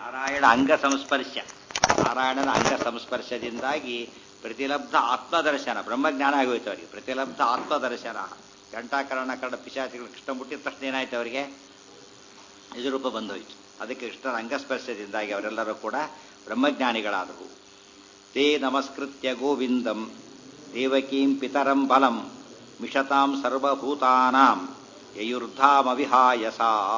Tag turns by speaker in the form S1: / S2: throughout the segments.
S1: ನಾರಾಯಣ ಅಂಗ ಸಂಸ್ಪರ್ಶ ನಾರಾಯಣನ ಅಂಗ ಸಂಸ್ಪರ್ಶದಿಂದಾಗಿ ಪ್ರತಿಲಬ್ಧ ಆತ್ಮದರ್ಶನ ಬ್ರಹ್ಮಜ್ಞಾನ ಆಗೋಯ್ತು ಅವರಿಗೆ ಪ್ರತಿಲಬ್ಧ ಆತ್ಮದರ್ಶನ ಕಂಠಾಕರಣ ಕರಣ ಪಿಶಾಚಿಗಳು ಕೃಷ್ಣ ಮುಟ್ಟಿದ ತಕ್ಷಣ ಏನಾಯ್ತು ಅವರಿಗೆ ನಿಜರೂಪ ಬಂದೋಯ್ತು ಅದಕ್ಕೆ ಕೃಷ್ಣನ ಅಂಗಸ್ಪರ್ಶದಿಂದಾಗಿ ಅವರೆಲ್ಲರೂ ಕೂಡ ಬ್ರಹ್ಮಜ್ಞಾನಿಗಳಾದವು ತೇ ನಮಸ್ಕೃತ್ಯ ಗೋವಿಂದಂ ದೇವಕೀಂ ಪಿತರಂ ಬಲಂ ಮಿಷತಾಂ ಸರ್ವಭೂತಾನಾಂ ಯಯುರ್ಧಾಮವಿಹಾಯಸ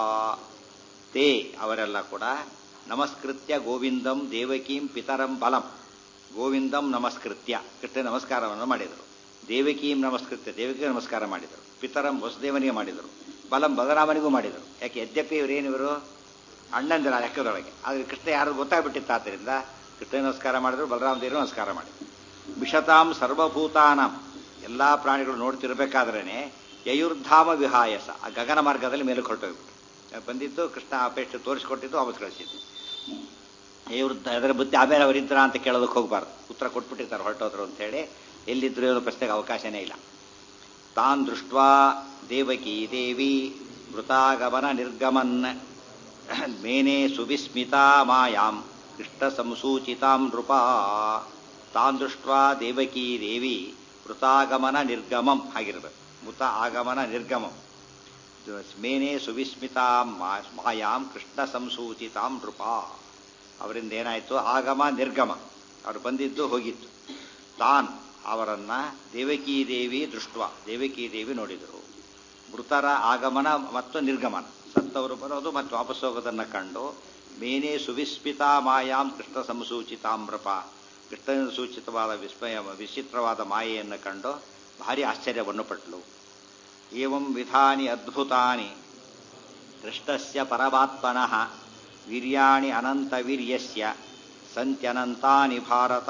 S1: ತೇ ಅವರೆಲ್ಲ ಕೂಡ ನಮಸ್ಕೃತ್ಯ ಗೋವಿಂದಂ ದೇವಕೀಂ ಪಿತರಂ ಬಲಂ ಗೋವಿಂದಂ ನಮಸ್ಕೃತ್ಯ ಕೃಷ್ಣ ನಮಸ್ಕಾರವನ್ನು ಮಾಡಿದರು ದೇವಕೀಂ ನಮಸ್ಕೃತ್ಯ ದೇವಕಿ ನಮಸ್ಕಾರ ಮಾಡಿದರು ಪಿತರಂ ವಸುದೇವನಿಗೆ ಮಾಡಿದರು ಬಲಂ ಬಲರಾಮನಿಗೂ ಮಾಡಿದರು ಯಾಕೆ ಯದ್ಯಪಿ ಇವರೇನಿವರು ಅಣ್ಣಂದಿರ ಲೆಕ್ಕದೊಳಗೆ ಆದರೆ ಕೃಷ್ಣ ಯಾರು ಗೊತ್ತಾಗ್ಬಿಟ್ಟಿತ್ತು ಆದ್ದರಿಂದ ಕೃಷ್ಣ ನಮಸ್ಕಾರ ಮಾಡಿದ್ರು ಬಲರಾಮ ದೇವರು ನಮಸ್ಕಾರ ಮಾಡಿದರು ವಿಷತಾಂ ಸರ್ವಭೂತಾನಾಂ ಎಲ್ಲ ಪ್ರಾಣಿಗಳು ನೋಡ್ತಿರ್ಬೇಕಾದ್ರೇ ಯಯುರ್ಧಾಮ ವಿಹಾಯಸ ಆ ಗಗನ ಮಾರ್ಗದಲ್ಲಿ ಮೇಲೆ ಹೊರಟೋಗ್ಬಿಟ್ಟು ಬಂದಿದ್ದು ಕೃಷ್ಣ ಆ ಪೇಸ್ಟ್ ತೋರಿಸ್ಕೊಟ್ಟಿದ್ದು ವಾಪಸ್ ಕಳಿಸಿದ್ದು ಯಯುರ್ಧ ಅದರ ಬುದ್ಧಿ ಆಮೇಲೆ ಅವರಿದ್ರ ಅಂತ ಕೇಳೋದಕ್ಕೆ ಹೋಗ್ಬಾರ್ದು ಉತ್ತರ ಕೊಟ್ಬಿಟ್ಟಿರ್ತಾರೆ ಹೊರಟೋದ್ರು ಅಂತ ಹೇಳಿ ಎಲ್ಲಿದ್ರು ಅನ್ನೋ ಪ್ರಶ್ನೆಗೆ ಅವಕಾಶನೇ ಇಲ್ಲ ತಾನ್ ದೃಷ್ಟ ದೇವಕಿ ದೇವಿ ಮೃತಾಗಮನ ನಿರ್ಗಮನ್ ಮೇನೆ ಸುವಿಸ್ಮಿತಾ ಮಾಯಾಂ ಕೃಷ್ಣ ಸಂಸೂಚಿತಾಂ ನೃಪ ತಾನ್ ದೃಷ್ಟ ದೇವಕಿ ದೇವಿ ಮೃತಾಗಮನ ನಿರ್ಗಮಂ ಆಗಿರ್ಬೇಕು ಮೃತ ಆಗಮನ ನಿರ್ಗಮಂ ಮೇನೆ ಸುವಿಸ್ಮಿತಾಂ ಮಾಯಾಂ ಕೃಷ್ಣ ಸಂಸೂಚಿತಾಂ ನೃಪ ಅವರಿಂದ ಏನಾಯಿತು ಆಗಮ ನಿರ್ಗಮ ಅವರು ಬಂದಿದ್ದು ಹೋಗಿತ್ತು ತಾನ್ ಅವರನ್ನ ದೇವಕೀ ದೇವಿ ದೃಷ್ಟ ದೇವಕೀ ದೇವಿ ನೋಡಿದರು ಮೃತರ ಆಗಮನ ಮತ್ತು ನಿರ್ಗಮನ ಸತ್ತವರು ಬರೋದು ಮತ್ತು ವಾಪಸ್ ಹೋಗೋದನ್ನು ಕಂಡು ಮೇನೆ ಸುವಿಸ್ಮಿತಾ ಮಾಯಾಂ ಕೃಷ್ಣ ಸಂಸೂಚಿತಾಮ್ರಪ ಕೃಷ್ಣನ ಸೂಚಿತವಾದ ವಿಸ್ಮಯ ವಿಚಿತ್ರವಾದ ಮಾಯೆಯನ್ನು ಕಂಡು ಭಾರಿ ಆಶ್ಚರ್ಯವನ್ನು ಪಟ್ಟಳು ಏವಂ ವಿಧಾನಿ ಅದ್ಭುತಾನಿ ಕೃಷ್ಣಸ್ಯ ಪರಮಾತ್ಮನಃ ವೀರ್ಯಾಣಿ ಅನಂತವೀರ್ಯಸ್ಯ ಸಂತ್ಯನಂತಾನಿ ಭಾರತ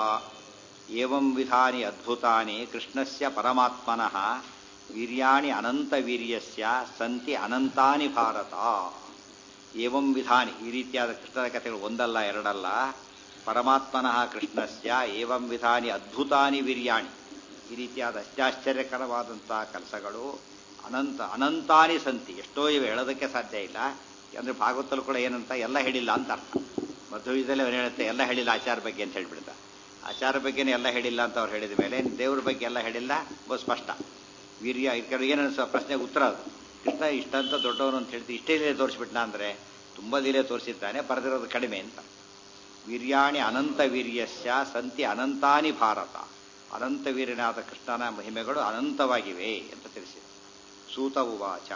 S1: ಏವಂ ವಿಧಾನಿ ಅದ್ಭುತಾನಿ ಕೃಷ್ಣಸ್ಯ ಪರಮಾತ್ಮನಃ ವೀರ್ಯಾಣಿ ಅನಂತವೀರ್ಯಸ್ಯ ಸಂತಿ ಅನಂತಾನಿ ಭಾರತ ಏವಂ ವಿಧಾನಿ ಈ ರೀತಿಯಾದ ಕೃಷ್ಣನ ಕಥೆಗಳು ಒಂದಲ್ಲ ಎರಡಲ್ಲ ಪರಮಾತ್ಮನಃ ಕೃಷ್ಣಸ್ಯ ಏವಂ ವಿಧಾನಿ ಅದ್ಭುತಾನಿ ವೀರ್ಯಾಣಿ ಈ ರೀತಿಯಾದ ಅತ್ಯಾಶ್ಚರ್ಯಕರವಾದಂತಹ ಕೆಲಸಗಳು ಅನಂತ ಅನಂತಾನಿ ಸಂತಿ ಎಷ್ಟೋ ಇವೆ ಹೇಳೋದಕ್ಕೆ ಸಾಧ್ಯ ಇಲ್ಲ ಅಂದರೆ ಭಾಗವತಲು ಕೂಡ ಏನಂತ ಎಲ್ಲ ಹೇಳಿಲ್ಲ ಅಂತ ಅರ್ಥ ಮಧ್ವದಲ್ಲಿ ಅವ್ರು ಹೇಳುತ್ತೆ ಎಲ್ಲ ಹೇಳಿಲ್ಲ ಆಚಾರ ಬಗ್ಗೆ ಅಂತ ಹೇಳ್ಬಿಡ್ತ ಆಚಾರ ಬಗ್ಗೆನೇ ಎಲ್ಲ ಹೇಳಿಲ್ಲ ಅಂತ ಅವ್ರು ಹೇಳಿದ ಮೇಲೆ ದೇವ್ರ ಬಗ್ಗೆ ಎಲ್ಲ ಹೇಳಿಲ್ಲ ಬಹು ಸ್ಪಷ್ಟ ವೀರ್ಯ ಕೆಲವು ಏನನ್ಸ ಪ್ರಶ್ನೆಗೆ ಉತ್ತರ ಅದು ಕೃಷ್ಣ ಇಷ್ಟಂತ ದೊಡ್ಡವನು ಅಂತ ಹೇಳ್ತೀವಿ ಇಷ್ಟೇ ಲೀಲೆ ತೋರಿಸ್ಬಿಟ್ನ ಅಂದರೆ ತುಂಬ ಲೀಲೆ ತೋರಿಸಿದ್ದಾನೆ ಬರೆದಿರೋದು ಕಡಿಮೆ ಅಂತ ವೀರ್ಯಾಣಿ ಅನಂತ ವೀರ್ಯಸ್ಯ ಸಂತಿ ಅನಂತಾನಿ ಭಾರತ ಅನಂತ ವೀರ್ಯನಾದ ಕೃಷ್ಣನ ಮಹಿಮೆಗಳು ಅನಂತವಾಗಿವೆ ಅಂತ ತಿಳಿಸಿದೆ ಸೂತ ಉವಾಚ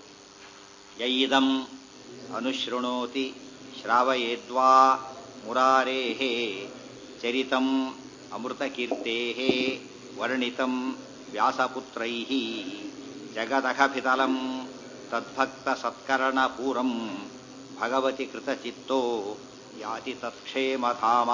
S1: ಯೈದಂ ಅನುಶೃಣೋತಿ ಶ್ರಾವಯೇದ್ವಾ ಮುರಾರೇಃ ಚರಿತಂ ಅಮೃತಕೀರ್ತೇಃ ವರ್ಣಿತಂ ವ್ಯಾಸಪುತ್ರೈಃ ಜಗದಖಪಿತಲಂ ತದ್ಭಕ್ತ ಸತ್ಕರಣಪೂರಂ ಭಗವತಿ ಕೃತಚಿತ್ತೋ ಯಾತಿ ತತ್ಕ್ಷೇಮಧಾಮ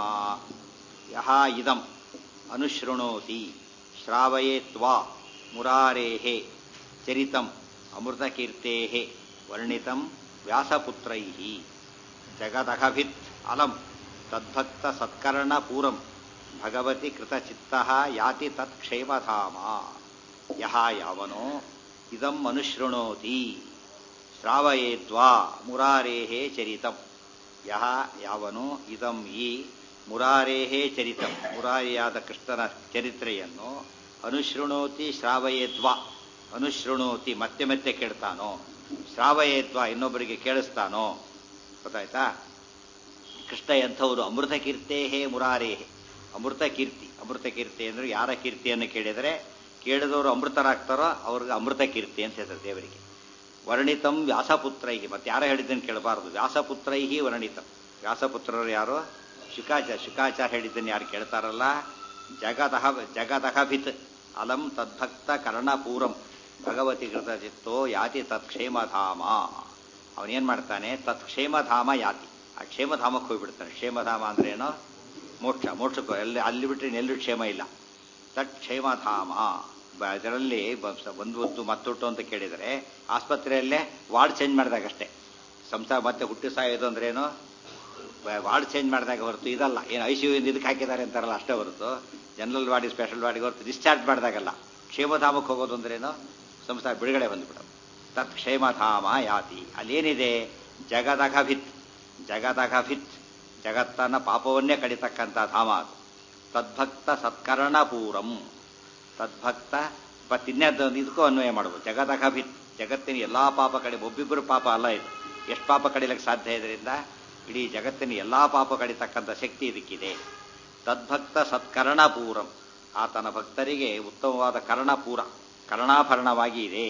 S1: ಯಹ ಇದಂ ಅನುಶೃಣೋತಿ ಶ್ರಾವಯೇತ್ವಾ ಮುರಾರೇಃ ಚರಿತಂ ಅಮೃತಕೀರ್ತೇಃ ವರ್ಣಿತಂ ವ್ಯಾಸಪುತ್ರೈಃ ಜಗದಖಭಿತ್ ಅಲಂ ತದ್ಭಕ್ತ ಸತ್ಕರ್ಣಪೂರಂ ಭಗವತಿ ಕೃತಚಿತ್ತಃ ಯಾತಿ ತತ್ಕ್ಷೇಮಧಾಮ ಯಹ ಯಾವನೋ ಇದಂ ಅನುಶೃಣೋತಿ ಶ್ರಾವಯೇದ್ವಾ ಮುರಾರೇಃ ಚರಿತಂ ಯಹ ಯಾವನು ಇದಂ ಈ ಮುರಾರೇಹೇ ಚರಿತಂ ಮುರಾರಿಯಾದ ಕೃಷ್ಣನ ಚರಿತ್ರೆಯನ್ನು ಅನುಶೃಣೋತಿ ಶ್ರಾವಯೇದ್ವಾ ಅನುಶೃಣೋತಿ ಮತ್ತೆ ಮತ್ತೆ ಕೇಳ್ತಾನೋ ಶ್ರಾವಯೇದ್ವಾ ಇನ್ನೊಬ್ಬರಿಗೆ ಕೇಳಿಸ್ತಾನೋ ಗೊತ್ತಾಯ್ತಾ ಕೃಷ್ಣ ಎಂಥವರು ಅಮೃತ ಕೀರ್ತೇಹೇ ಮುರಾರೇಹೇ ಅಮೃತ ಕೀರ್ತಿ ಅಮೃತ ಕೀರ್ತಿ ಅಂದ್ರೆ ಯಾರ ಕೀರ್ತಿಯನ್ನು ಕೇಳಿದರೆ ಕೇಳಿದವರು ಅಮೃತರಾಗ್ತಾರೋ ಅವ್ರಿಗೆ ಅಮೃತ ಕೀರ್ತಿ ಅಂತ ಹೇಳ್ತಾರೆ ದೇವರಿಗೆ ವರ್ಣಿತಂ ವ್ಯಾಸಪುತ್ರೈಹಿ ಮತ್ತೆ ಯಾರ ಹೇಳಿದ್ದನ್ನು ಕೇಳಬಾರದು ವ್ಯಾಸಪುತ್ರೈಹಿ ವರ್ಣಿತಂ ವ್ಯಾಸಪುತ್ರರು ಯಾರು ಶುಕಾಚಾರ ಶುಕಾಚಾರ ಹೇಳಿದ್ದನ್ನು ಯಾರು ಕೇಳ್ತಾರಲ್ಲ ಜಗದಹ ಜಗದಹಭಿತ್ ಅಲಂ ತದ್ಭಕ್ತ ಕರ್ಣಪೂರಂ ಭಗವತಿ ಕೃತ ಚಿತ್ತೋ ಯಾತಿ ತತ್ಕ್ಷೇಮಧಾಮ ಅವನೇನ್ ಮಾಡ್ತಾನೆ ತತ್ಕ್ಷೇಮಧಾಮ ಯಾತಿ ಆ ಕ್ಷೇಮಧಾಮಕ್ಕೆ ಹೋಗ್ಬಿಡ್ತಾನೆ ಕ್ಷೇಮಧಾಮ ಅಂದ್ರೆ ಏನೋ ಮೋಕ್ಷ ಮೋಕ್ಷಕ್ಕೂ ಎಲ್ಲಿ ಅಲ್ಲಿ ಬಿಟ್ಟರೆ ಎಲ್ಲೂ ಕ್ಷೇಮ ಇಲ್ಲ ತತ್ ಕ್ಷೇಮಧಾಮ ಅದರಲ್ಲಿ ಒಂದು ಹೊತ್ತು ಮತ್ತೊಟ್ಟು ಅಂತ ಕೇಳಿದರೆ ಆಸ್ಪತ್ರೆಯಲ್ಲೇ ವಾರ್ಡ್ ಚೇಂಜ್ ಮಾಡಿದಾಗಷ್ಟೇ ಸಂಸಾರ ಮತ್ತೆ ಹುಟ್ಟು ಸಾಯೋದು ಅಂದ್ರೇನು ವಾರ್ಡ್ ಚೇಂಜ್ ಮಾಡಿದಾಗ ಹೊರತು ಇದಲ್ಲ ಏನು ಐ ಸಿ ಯು ಇದಕ್ಕೆ ಹಾಕಿದ್ದಾರೆ ಅಂತಾರಲ್ಲ ಅಷ್ಟೇ ಹೊರತು ಜನರಲ್ ವಾರ್ಡಿಗೆ ಸ್ಪೆಷಲ್ ವಾರ್ಡಿಗೆ ಹೊರತು ಡಿಸ್ಚಾರ್ಜ್ ಮಾಡಿದಾಗಲ್ಲ ಕ್ಷೇಮಧಾಮಕ್ಕೆ ಹೋಗೋದು ಅಂದ್ರೇನು ಸಂಸಾರ ಬಿಡುಗಡೆ ಬಂದ್ಬಿಡೋದು ತತ್ ಕ್ಷೇಮಧಾಮ ಯಾತಿ ಅಲ್ಲೇನಿದೆ ಜಗದಘಭಿತ್ ಜಗದಗಭಿತ್ ಜಗತ್ತನ್ನ ಪಾಪವನ್ನೇ ಕಡಿತಕ್ಕಂಥ ಧಾಮ ಅದು ತದ್ಭಕ್ತ ಸತ್ಕರ್ಣಪೂರಂ ತದ್ಭಕ್ತ ಮತ್ತಿನ್ಯದ ಇದಕ್ಕೂ ಅನ್ವಯ ಮಾಡ್ಬೋದು ಜಗದಗಭಿತ್ ಜಗತ್ತಿನ ಎಲ್ಲಾ ಪಾಪ ಕಡೆ ಒಬ್ಬಿಬ್ಬರು ಪಾಪ ಅಲ್ಲ ಇದು ಎಷ್ಟು ಪಾಪ ಕಡಿಲಿಕ್ಕೆ ಸಾಧ್ಯ ಇದರಿಂದ ಇಡೀ ಜಗತ್ತಿನ ಎಲ್ಲಾ ಪಾಪ ಕಡಿತಕ್ಕಂಥ ಶಕ್ತಿ ಇದಕ್ಕಿದೆ ತದ್ಭಕ್ತ ಸತ್ಕರ್ಣಪೂರಂ ಆತನ ಭಕ್ತರಿಗೆ ಉತ್ತಮವಾದ ಕರ್ಣಪೂರ ಕರ್ಣಾಭರಣವಾಗಿ ಇದೆ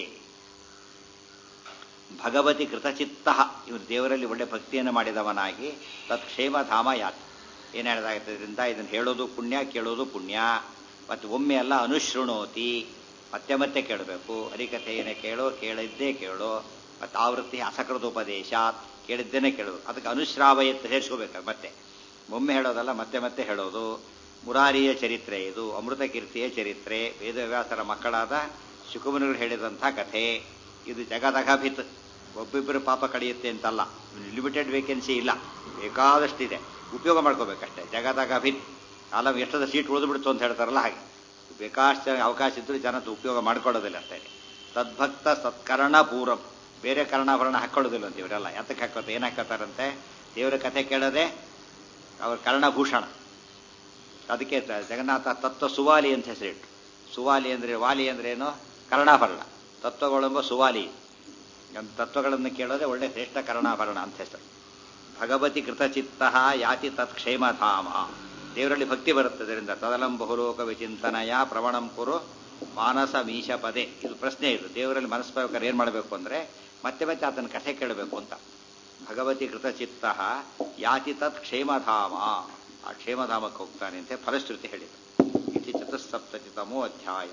S1: ಭಗವತಿ ಕೃತಚಿತ್ತ ಇವನು ದೇವರಲ್ಲಿ ಒಳ್ಳೆ ಭಕ್ತಿಯನ್ನು ಮಾಡಿದವನಾಗಿ ತತ್ಕ್ಷೇಮಧಾಮ ಯಾತ್ ಏನು ಹೇಳಿದಾಗಿದ್ದರಿಂದ ಇದನ್ನು ಹೇಳೋದು ಪುಣ್ಯ ಕೇಳೋದು ಪುಣ್ಯ ಮತ್ತು ಒಮ್ಮೆ ಅಲ್ಲ ಅನುಶೃಣೋತಿ ಮತ್ತೆ ಮತ್ತೆ ಕೇಳಬೇಕು ಹರಿಕಥೆಯನ್ನೇ ಕೇಳೋ ಕೇಳಿದ್ದೇ ಕೇಳೋ ಮತ್ತು ಆವೃತ್ತಿ ಅಸಕೃತೋಪದೇಶ ಕೇಳಿದ್ದೇನೆ ಕೇಳೋದು ಅದಕ್ಕೆ ಅನುಶ್ರಾವಯತ್ ಸೇರಿಸ್ಕೋಬೇಕು ಮತ್ತೆ ಒಮ್ಮೆ ಹೇಳೋದಲ್ಲ ಮತ್ತೆ ಮತ್ತೆ ಹೇಳೋದು ಮುರಾರಿಯ ಚರಿತ್ರೆ ಇದು ಅಮೃತ ಕೀರ್ತಿಯ ಚರಿತ್ರೆ ವೇದವ್ಯಾಸರ ಮಕ್ಕಳಾದ ಶುಕುಮನಿಗಳು ಹೇಳಿದಂಥ ಕಥೆ ಇದು ಜಗದಗಭಿತ್ ಒಬ್ಬಿಬ್ಬರು ಪಾಪ ಕಡಿಯುತ್ತೆ ಅಂತಲ್ಲ ಲಿಮಿಟೆಡ್ ವೇಕೆನ್ಸಿ ಇಲ್ಲ ಬೇಕಾದಷ್ಟಿದೆ ಉಪಯೋಗ ಮಾಡ್ಕೋಬೇಕಷ್ಟೇ ಜಗದಗಭಿತ್ ಅಲ್ಲ ಎಷ್ಟದ ಸೀಟ್ ಉಳಿದ್ಬಿಡ್ತು ಅಂತ ಹೇಳ್ತಾರಲ್ಲ ಹಾಗೆ ಬೇಕಾಷ್ಟು ಜನ ಅವಕಾಶ ಇದ್ರೂ ಜನ ಉಪಯೋಗ ಮಾಡ್ಕೊಳ್ಳೋದಿಲ್ಲ ಅಷ್ಟೇ ತದ್ಭಕ್ತ ಸತ್ಕರ್ಣ ಪೂರಂ ಬೇರೆ ಕರ್ಣಾಭರಣ ಹಾಕೊಳ್ಳೋದಿಲ್ಲ ಅಂತ ಇವರೆಲ್ಲ ಯಾತಕ್ಕೆ ಹಾಕೋತಾರೆ ಏನು ಹಾಕೋತಾರಂತೆ ದೇವರ ಕಥೆ ಕೇಳೋದೆ ಅವ್ರ ಕರ್ಣಭೂಷಣ ಅದಕ್ಕೆ ಜಗನ್ನಾಥ ತತ್ವ ಸುವಾಲಿ ಅಂತ ಹೆಸರಿಟ್ಟು ಸುವಾಲಿ ಅಂದ್ರೆ ವಾಲಿ ಅಂದ್ರೆ ಏನು ಕರ್ಣಾಭರಣ ತತ್ವಗಳೆಂಬ ಸುವಾಲಿ ತತ್ವಗಳನ್ನು ಕೇಳೋದೆ ಒಳ್ಳೆ ಶ್ರೇಷ್ಠ ಕರ್ಣಾಭರಣ ಅಂತ ಹೆಸರು ಭಗವತಿ ಕೃತಚಿತ್ತ ಯಾತಿ ತತ್ಕ್ಷೇಮಧಾಮ ದೇವರಲ್ಲಿ ಭಕ್ತಿ ಬರುತ್ತದರಿಂದ ತದಲಂ ಬಹುಲೋಕ ವಿಚಿಂತನಯ ಪ್ರವಣಂ ಕುರು ಮಾನಸ ಮೀಶ ಪದೇ ಇದು ಪ್ರಶ್ನೆ ಇದು ದೇವರಲ್ಲಿ ಮನಸ್ಸು ಬರ್ಬೇಕಾದ್ರೆ ಏನು ಮಾಡಬೇಕು ಅಂದರೆ ಮತ್ತೆ ಮತ್ತೆ ಆತನ ಕಥೆ ಕೇಳಬೇಕು ಅಂತ ಭಗವತಿ ಕೃತಚಿತ್ತ ಯಾತಿ ತತ್ ಕ್ಷೇಮಧಾಮ ಆ ಕ್ಷೇಮಧಾಮಕ್ಕೆ ಹೋಗ್ತಾನೆ ಅಂತ ಫಲಶ್ರುತಿ ಹೇಳಿದರು ಇತಿ ಚತುಸ್ಸಪ್ತತಿತಮೋ ಅಧ್ಯಾಯ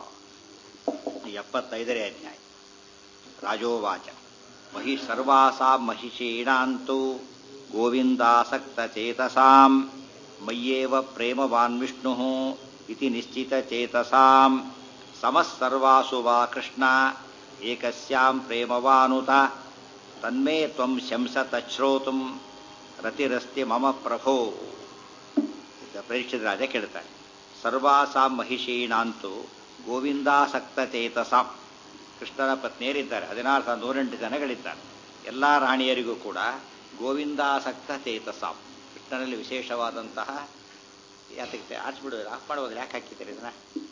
S1: ಎಪ್ಪತ್ತೈದನೇ ಅಧ್ಯಾಯ ರಾಜೋವಾಚ ಮಹಿ ಸರ್ವಾಸಾಂ ಮಹಿಷೀಣಾಂತು ಗೋವಿಂದಾಸಕ್ತ ಚೇತಸಾಂ ಮಯ್ಯೇವ ಪ್ರೇಮವಾನ್ ವಿಷ್ಣು ಇತಿ ನಿಶ್ಚಿತ ಚೇತಸಾಂ ಸಮಸ್ಸರ್ವಾಸು ವಾ ಕೃಷ್ಣ ಏಕಸ್ಯಾಂ ಪ್ರೇಮವಾನುತ ತನ್ಮೇ ತ್ವಂ ಶಂಸ ತಚ್ಛ್ರೋತುಂ ರತಿರಸ್ತಿ ಮಮ ಪ್ರಭೋ ಪರೀಕ್ಷಿತ ರಾಜ ಕೇಳ್ತಾರೆ ಸರ್ವಾಸಾಂ ಮಹಿಷೀಣಾಂತು ಗೋವಿಂದಾಸಕ್ತ ಚೇತಸಾಂ ಕೃಷ್ಣನ ಪತ್ನಿಯರಿದ್ದಾರೆ ಹದಿನಾರು ಸಾವಿರದ ನೂರೆಂಟು ಜನಗಳಿದ್ದಾರೆ ಎಲ್ಲ ರಾಣಿಯರಿಗೂ ಕೂಡ ಗೋವಿಂದಾಸಕ್ತ ಚೇತಸಾಂ ಕೃಷ್ಣನಲ್ಲಿ ವಿಶೇಷವಾದಂತಹ ಯಾತಕ್ಕೆ ಆರಿಸ್ಬಿಡೋದು ಆಫ್ ಮಾಡುವಾಗ ಯಾಕೆ ಹಾಕಿದ್ದೀರಿ ಇದನ್ನ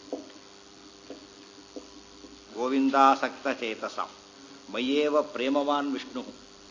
S1: ಗೋವಿಂದಾಸಕ್ತ ಚೇತಸಾಂ ಮಯ್ಯೇವ ಪ್ರೇಮವಾನ್ ವಿಷ್ಣು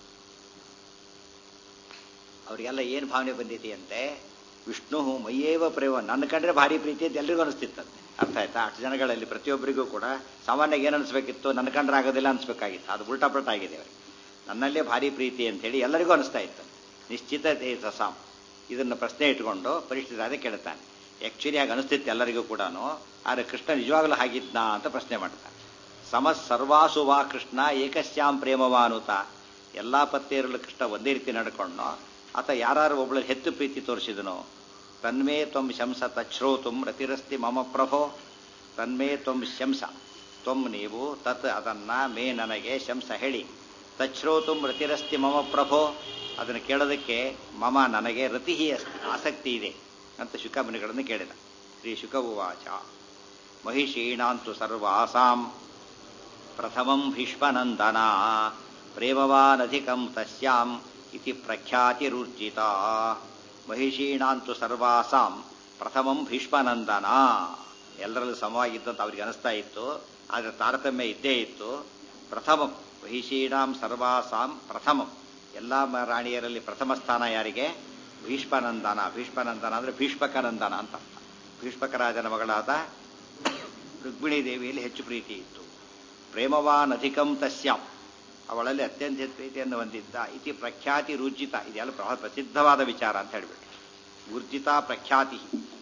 S1: ಅವರಿಗೆಲ್ಲ ಏನು ಭಾವನೆ ಬಂದಿದೆಯಂತೆ ವಿಷ್ಣು ಮಯ್ಯೇವ ಪ್ರೇಮ ನನ್ನ ಕಂಡ್ರೆ ಭಾರಿ ಪ್ರೀತಿ ಅಂತ ಎಲ್ರಿಗೂ ಅನಿಸ್ತಿತ್ತಂತೆ ಅರ್ಥ ಆಯ್ತಾ ಅಷ್ಟು ಜನಗಳಲ್ಲಿ ಪ್ರತಿಯೊಬ್ಬರಿಗೂ ಕೂಡ ಸಾಮಾನ್ಯವಾಗಿ ಏನು ಅನಿಸ್ಬೇಕಿತ್ತು ನನ್ನ ಕಂಡ್ರೆ ಆಗೋದಿಲ್ಲ ಅನಿಸ್ಬೇಕಾಗಿತ್ತು ಅದು ಉಲ್ಟಾಪಲ್ಟ ಆಗಿದೆ ಅವರಿಗೆ ನನ್ನಲ್ಲೇ ಭಾರಿ ಪ್ರೀತಿ ಅಂತೇಳಿ ಎಲ್ಲರಿಗೂ ಅನಿಸ್ತಾ ಇತ್ತು ನಿಶ್ಚಿತ ತೇಜಸಾಂ ಇದನ್ನು ಪ್ರಶ್ನೆ ಇಟ್ಕೊಂಡು ಪರಿಷ್ಠಿತ ಕೇಳ್ತಾನೆ ಆ್ಯಕ್ಚುಲಿ ಹಾಗೆ ಅನಿಸ್ತಿತ್ತು ಎಲ್ಲರಿಗೂ ಕೂಡ ಆದರೆ ಕೃಷ್ಣ ನಿಜವಾಗ್ಲೂ ಹಾಗಿದ್ನಾ ಅಂತ ಪ್ರಶ್ನೆ ಮಾಡ್ತಾನೆ ಸಮ ಸರ್ವಾಸು ವಾ ಕೃಷ್ಣ ಏಕಶ್ಯಾಂ ಪ್ರೇಮವಾನುತ ಎಲ್ಲ ಪತ್ನಿಯರಲ್ಲೂ ಕೃಷ್ಣ ಒಂದೇ ರೀತಿ ನಡ್ಕೊಂಡು ಆತ ಯಾರು ಒಬ್ಬಳು ಹೆಚ್ಚು ಪ್ರೀತಿ ತೋರಿಸಿದನು ತನ್ಮೇ ತ್ವಂ ಶಂಸ ತಚ್ಛ್ರೋತುಂ ರತಿರಸ್ತಿ ಮಮ ಪ್ರಭೋ ತನ್ಮೇ ತ್ವಂ ಶಂಸ ತ್ವಂ ನೀವು ತತ್ ಅದನ್ನ ಮೇ ನನಗೆ ಶಂಸ ಹೇಳಿ ತಚ್ಛ್ರೋತುಂ ರತಿರಸ್ತಿ ಮಮ ಪ್ರಭೋ ಅದನ್ನು ಕೇಳೋದಕ್ಕೆ ಮಮ ನನಗೆ ರತಿ ಆಸಕ್ತಿ ಇದೆ ಅಂತ ಶುಕಮುನಿಗಳನ್ನು ಕೇಳಿದ ಶ್ರೀ ಶುಕವುವಾಚ ಮಹಿಷೀಣಾಂತು ಸರ್ವಾಸಾಂ ಪ್ರಥಮಂ ಭೀಷ್ಮನಂದನ ಪ್ರೇಮವಾನಧಿಕಂ ತಸ್ಯಾಂ ಇತಿ ಪ್ರಖ್ಯಾತಿರುರ್ಜಿತ ಮಹಿಷೀಣಾಂತು ಸರ್ವಾಸಾಂ ಪ್ರಥಮಂ ಭೀಷ್ಮನಂದನ ಎಲ್ಲರಲ್ಲೂ ಸಮವಾಗಿದ್ದಂತ ಅವ್ರಿಗೆ ಅನಿಸ್ತಾ ಇತ್ತು ಆದರೆ ತಾರತಮ್ಯ ಇದ್ದೇ ಇತ್ತು ಪ್ರಥಮಂ ಮಹಿಷೀಣಾಂ ಸರ್ವಾಸಾಂ ಪ್ರಥಮಂ ಎಲ್ಲ ರಾಣಿಯರಲ್ಲಿ ಪ್ರಥಮ ಸ್ಥಾನ ಯಾರಿಗೆ ಭೀಷ್ಮನಂದನ ಭೀಷ್ಮನಂದನ ಅಂದರೆ ಭೀಷ್ಮಕನಂದನ ಅಂತ ಭೀಷ್ಮಕರಾಜನ ಮಗಳಾದ ರುಕ್ಮಿಣೀ ದೇವಿಯಲ್ಲಿ ಹೆಚ್ಚು ಪ್ರೀತಿ ಇತ್ತು ಪ್ರೇಮವಾನ್ ಅಧಿಕಂ ತಸ್ಯಾಂ ಅವಳಲ್ಲಿ ಅತ್ಯಂತ ಪ್ರೀತಿಯನ್ನು ಹೊಂದಿದ್ದ ಇತಿ ಪ್ರಖ್ಯಾತಿ ರೂರ್ಜಿತ ಇದೆಲ್ಲ ಬಹಳ ಪ್ರಸಿದ್ಧವಾದ ವಿಚಾರ ಅಂತ ಹೇಳ್ಬಿಟ್ಟು ಊರ್ಜಿತ ಪ್ರಖ್ಯಾತಿ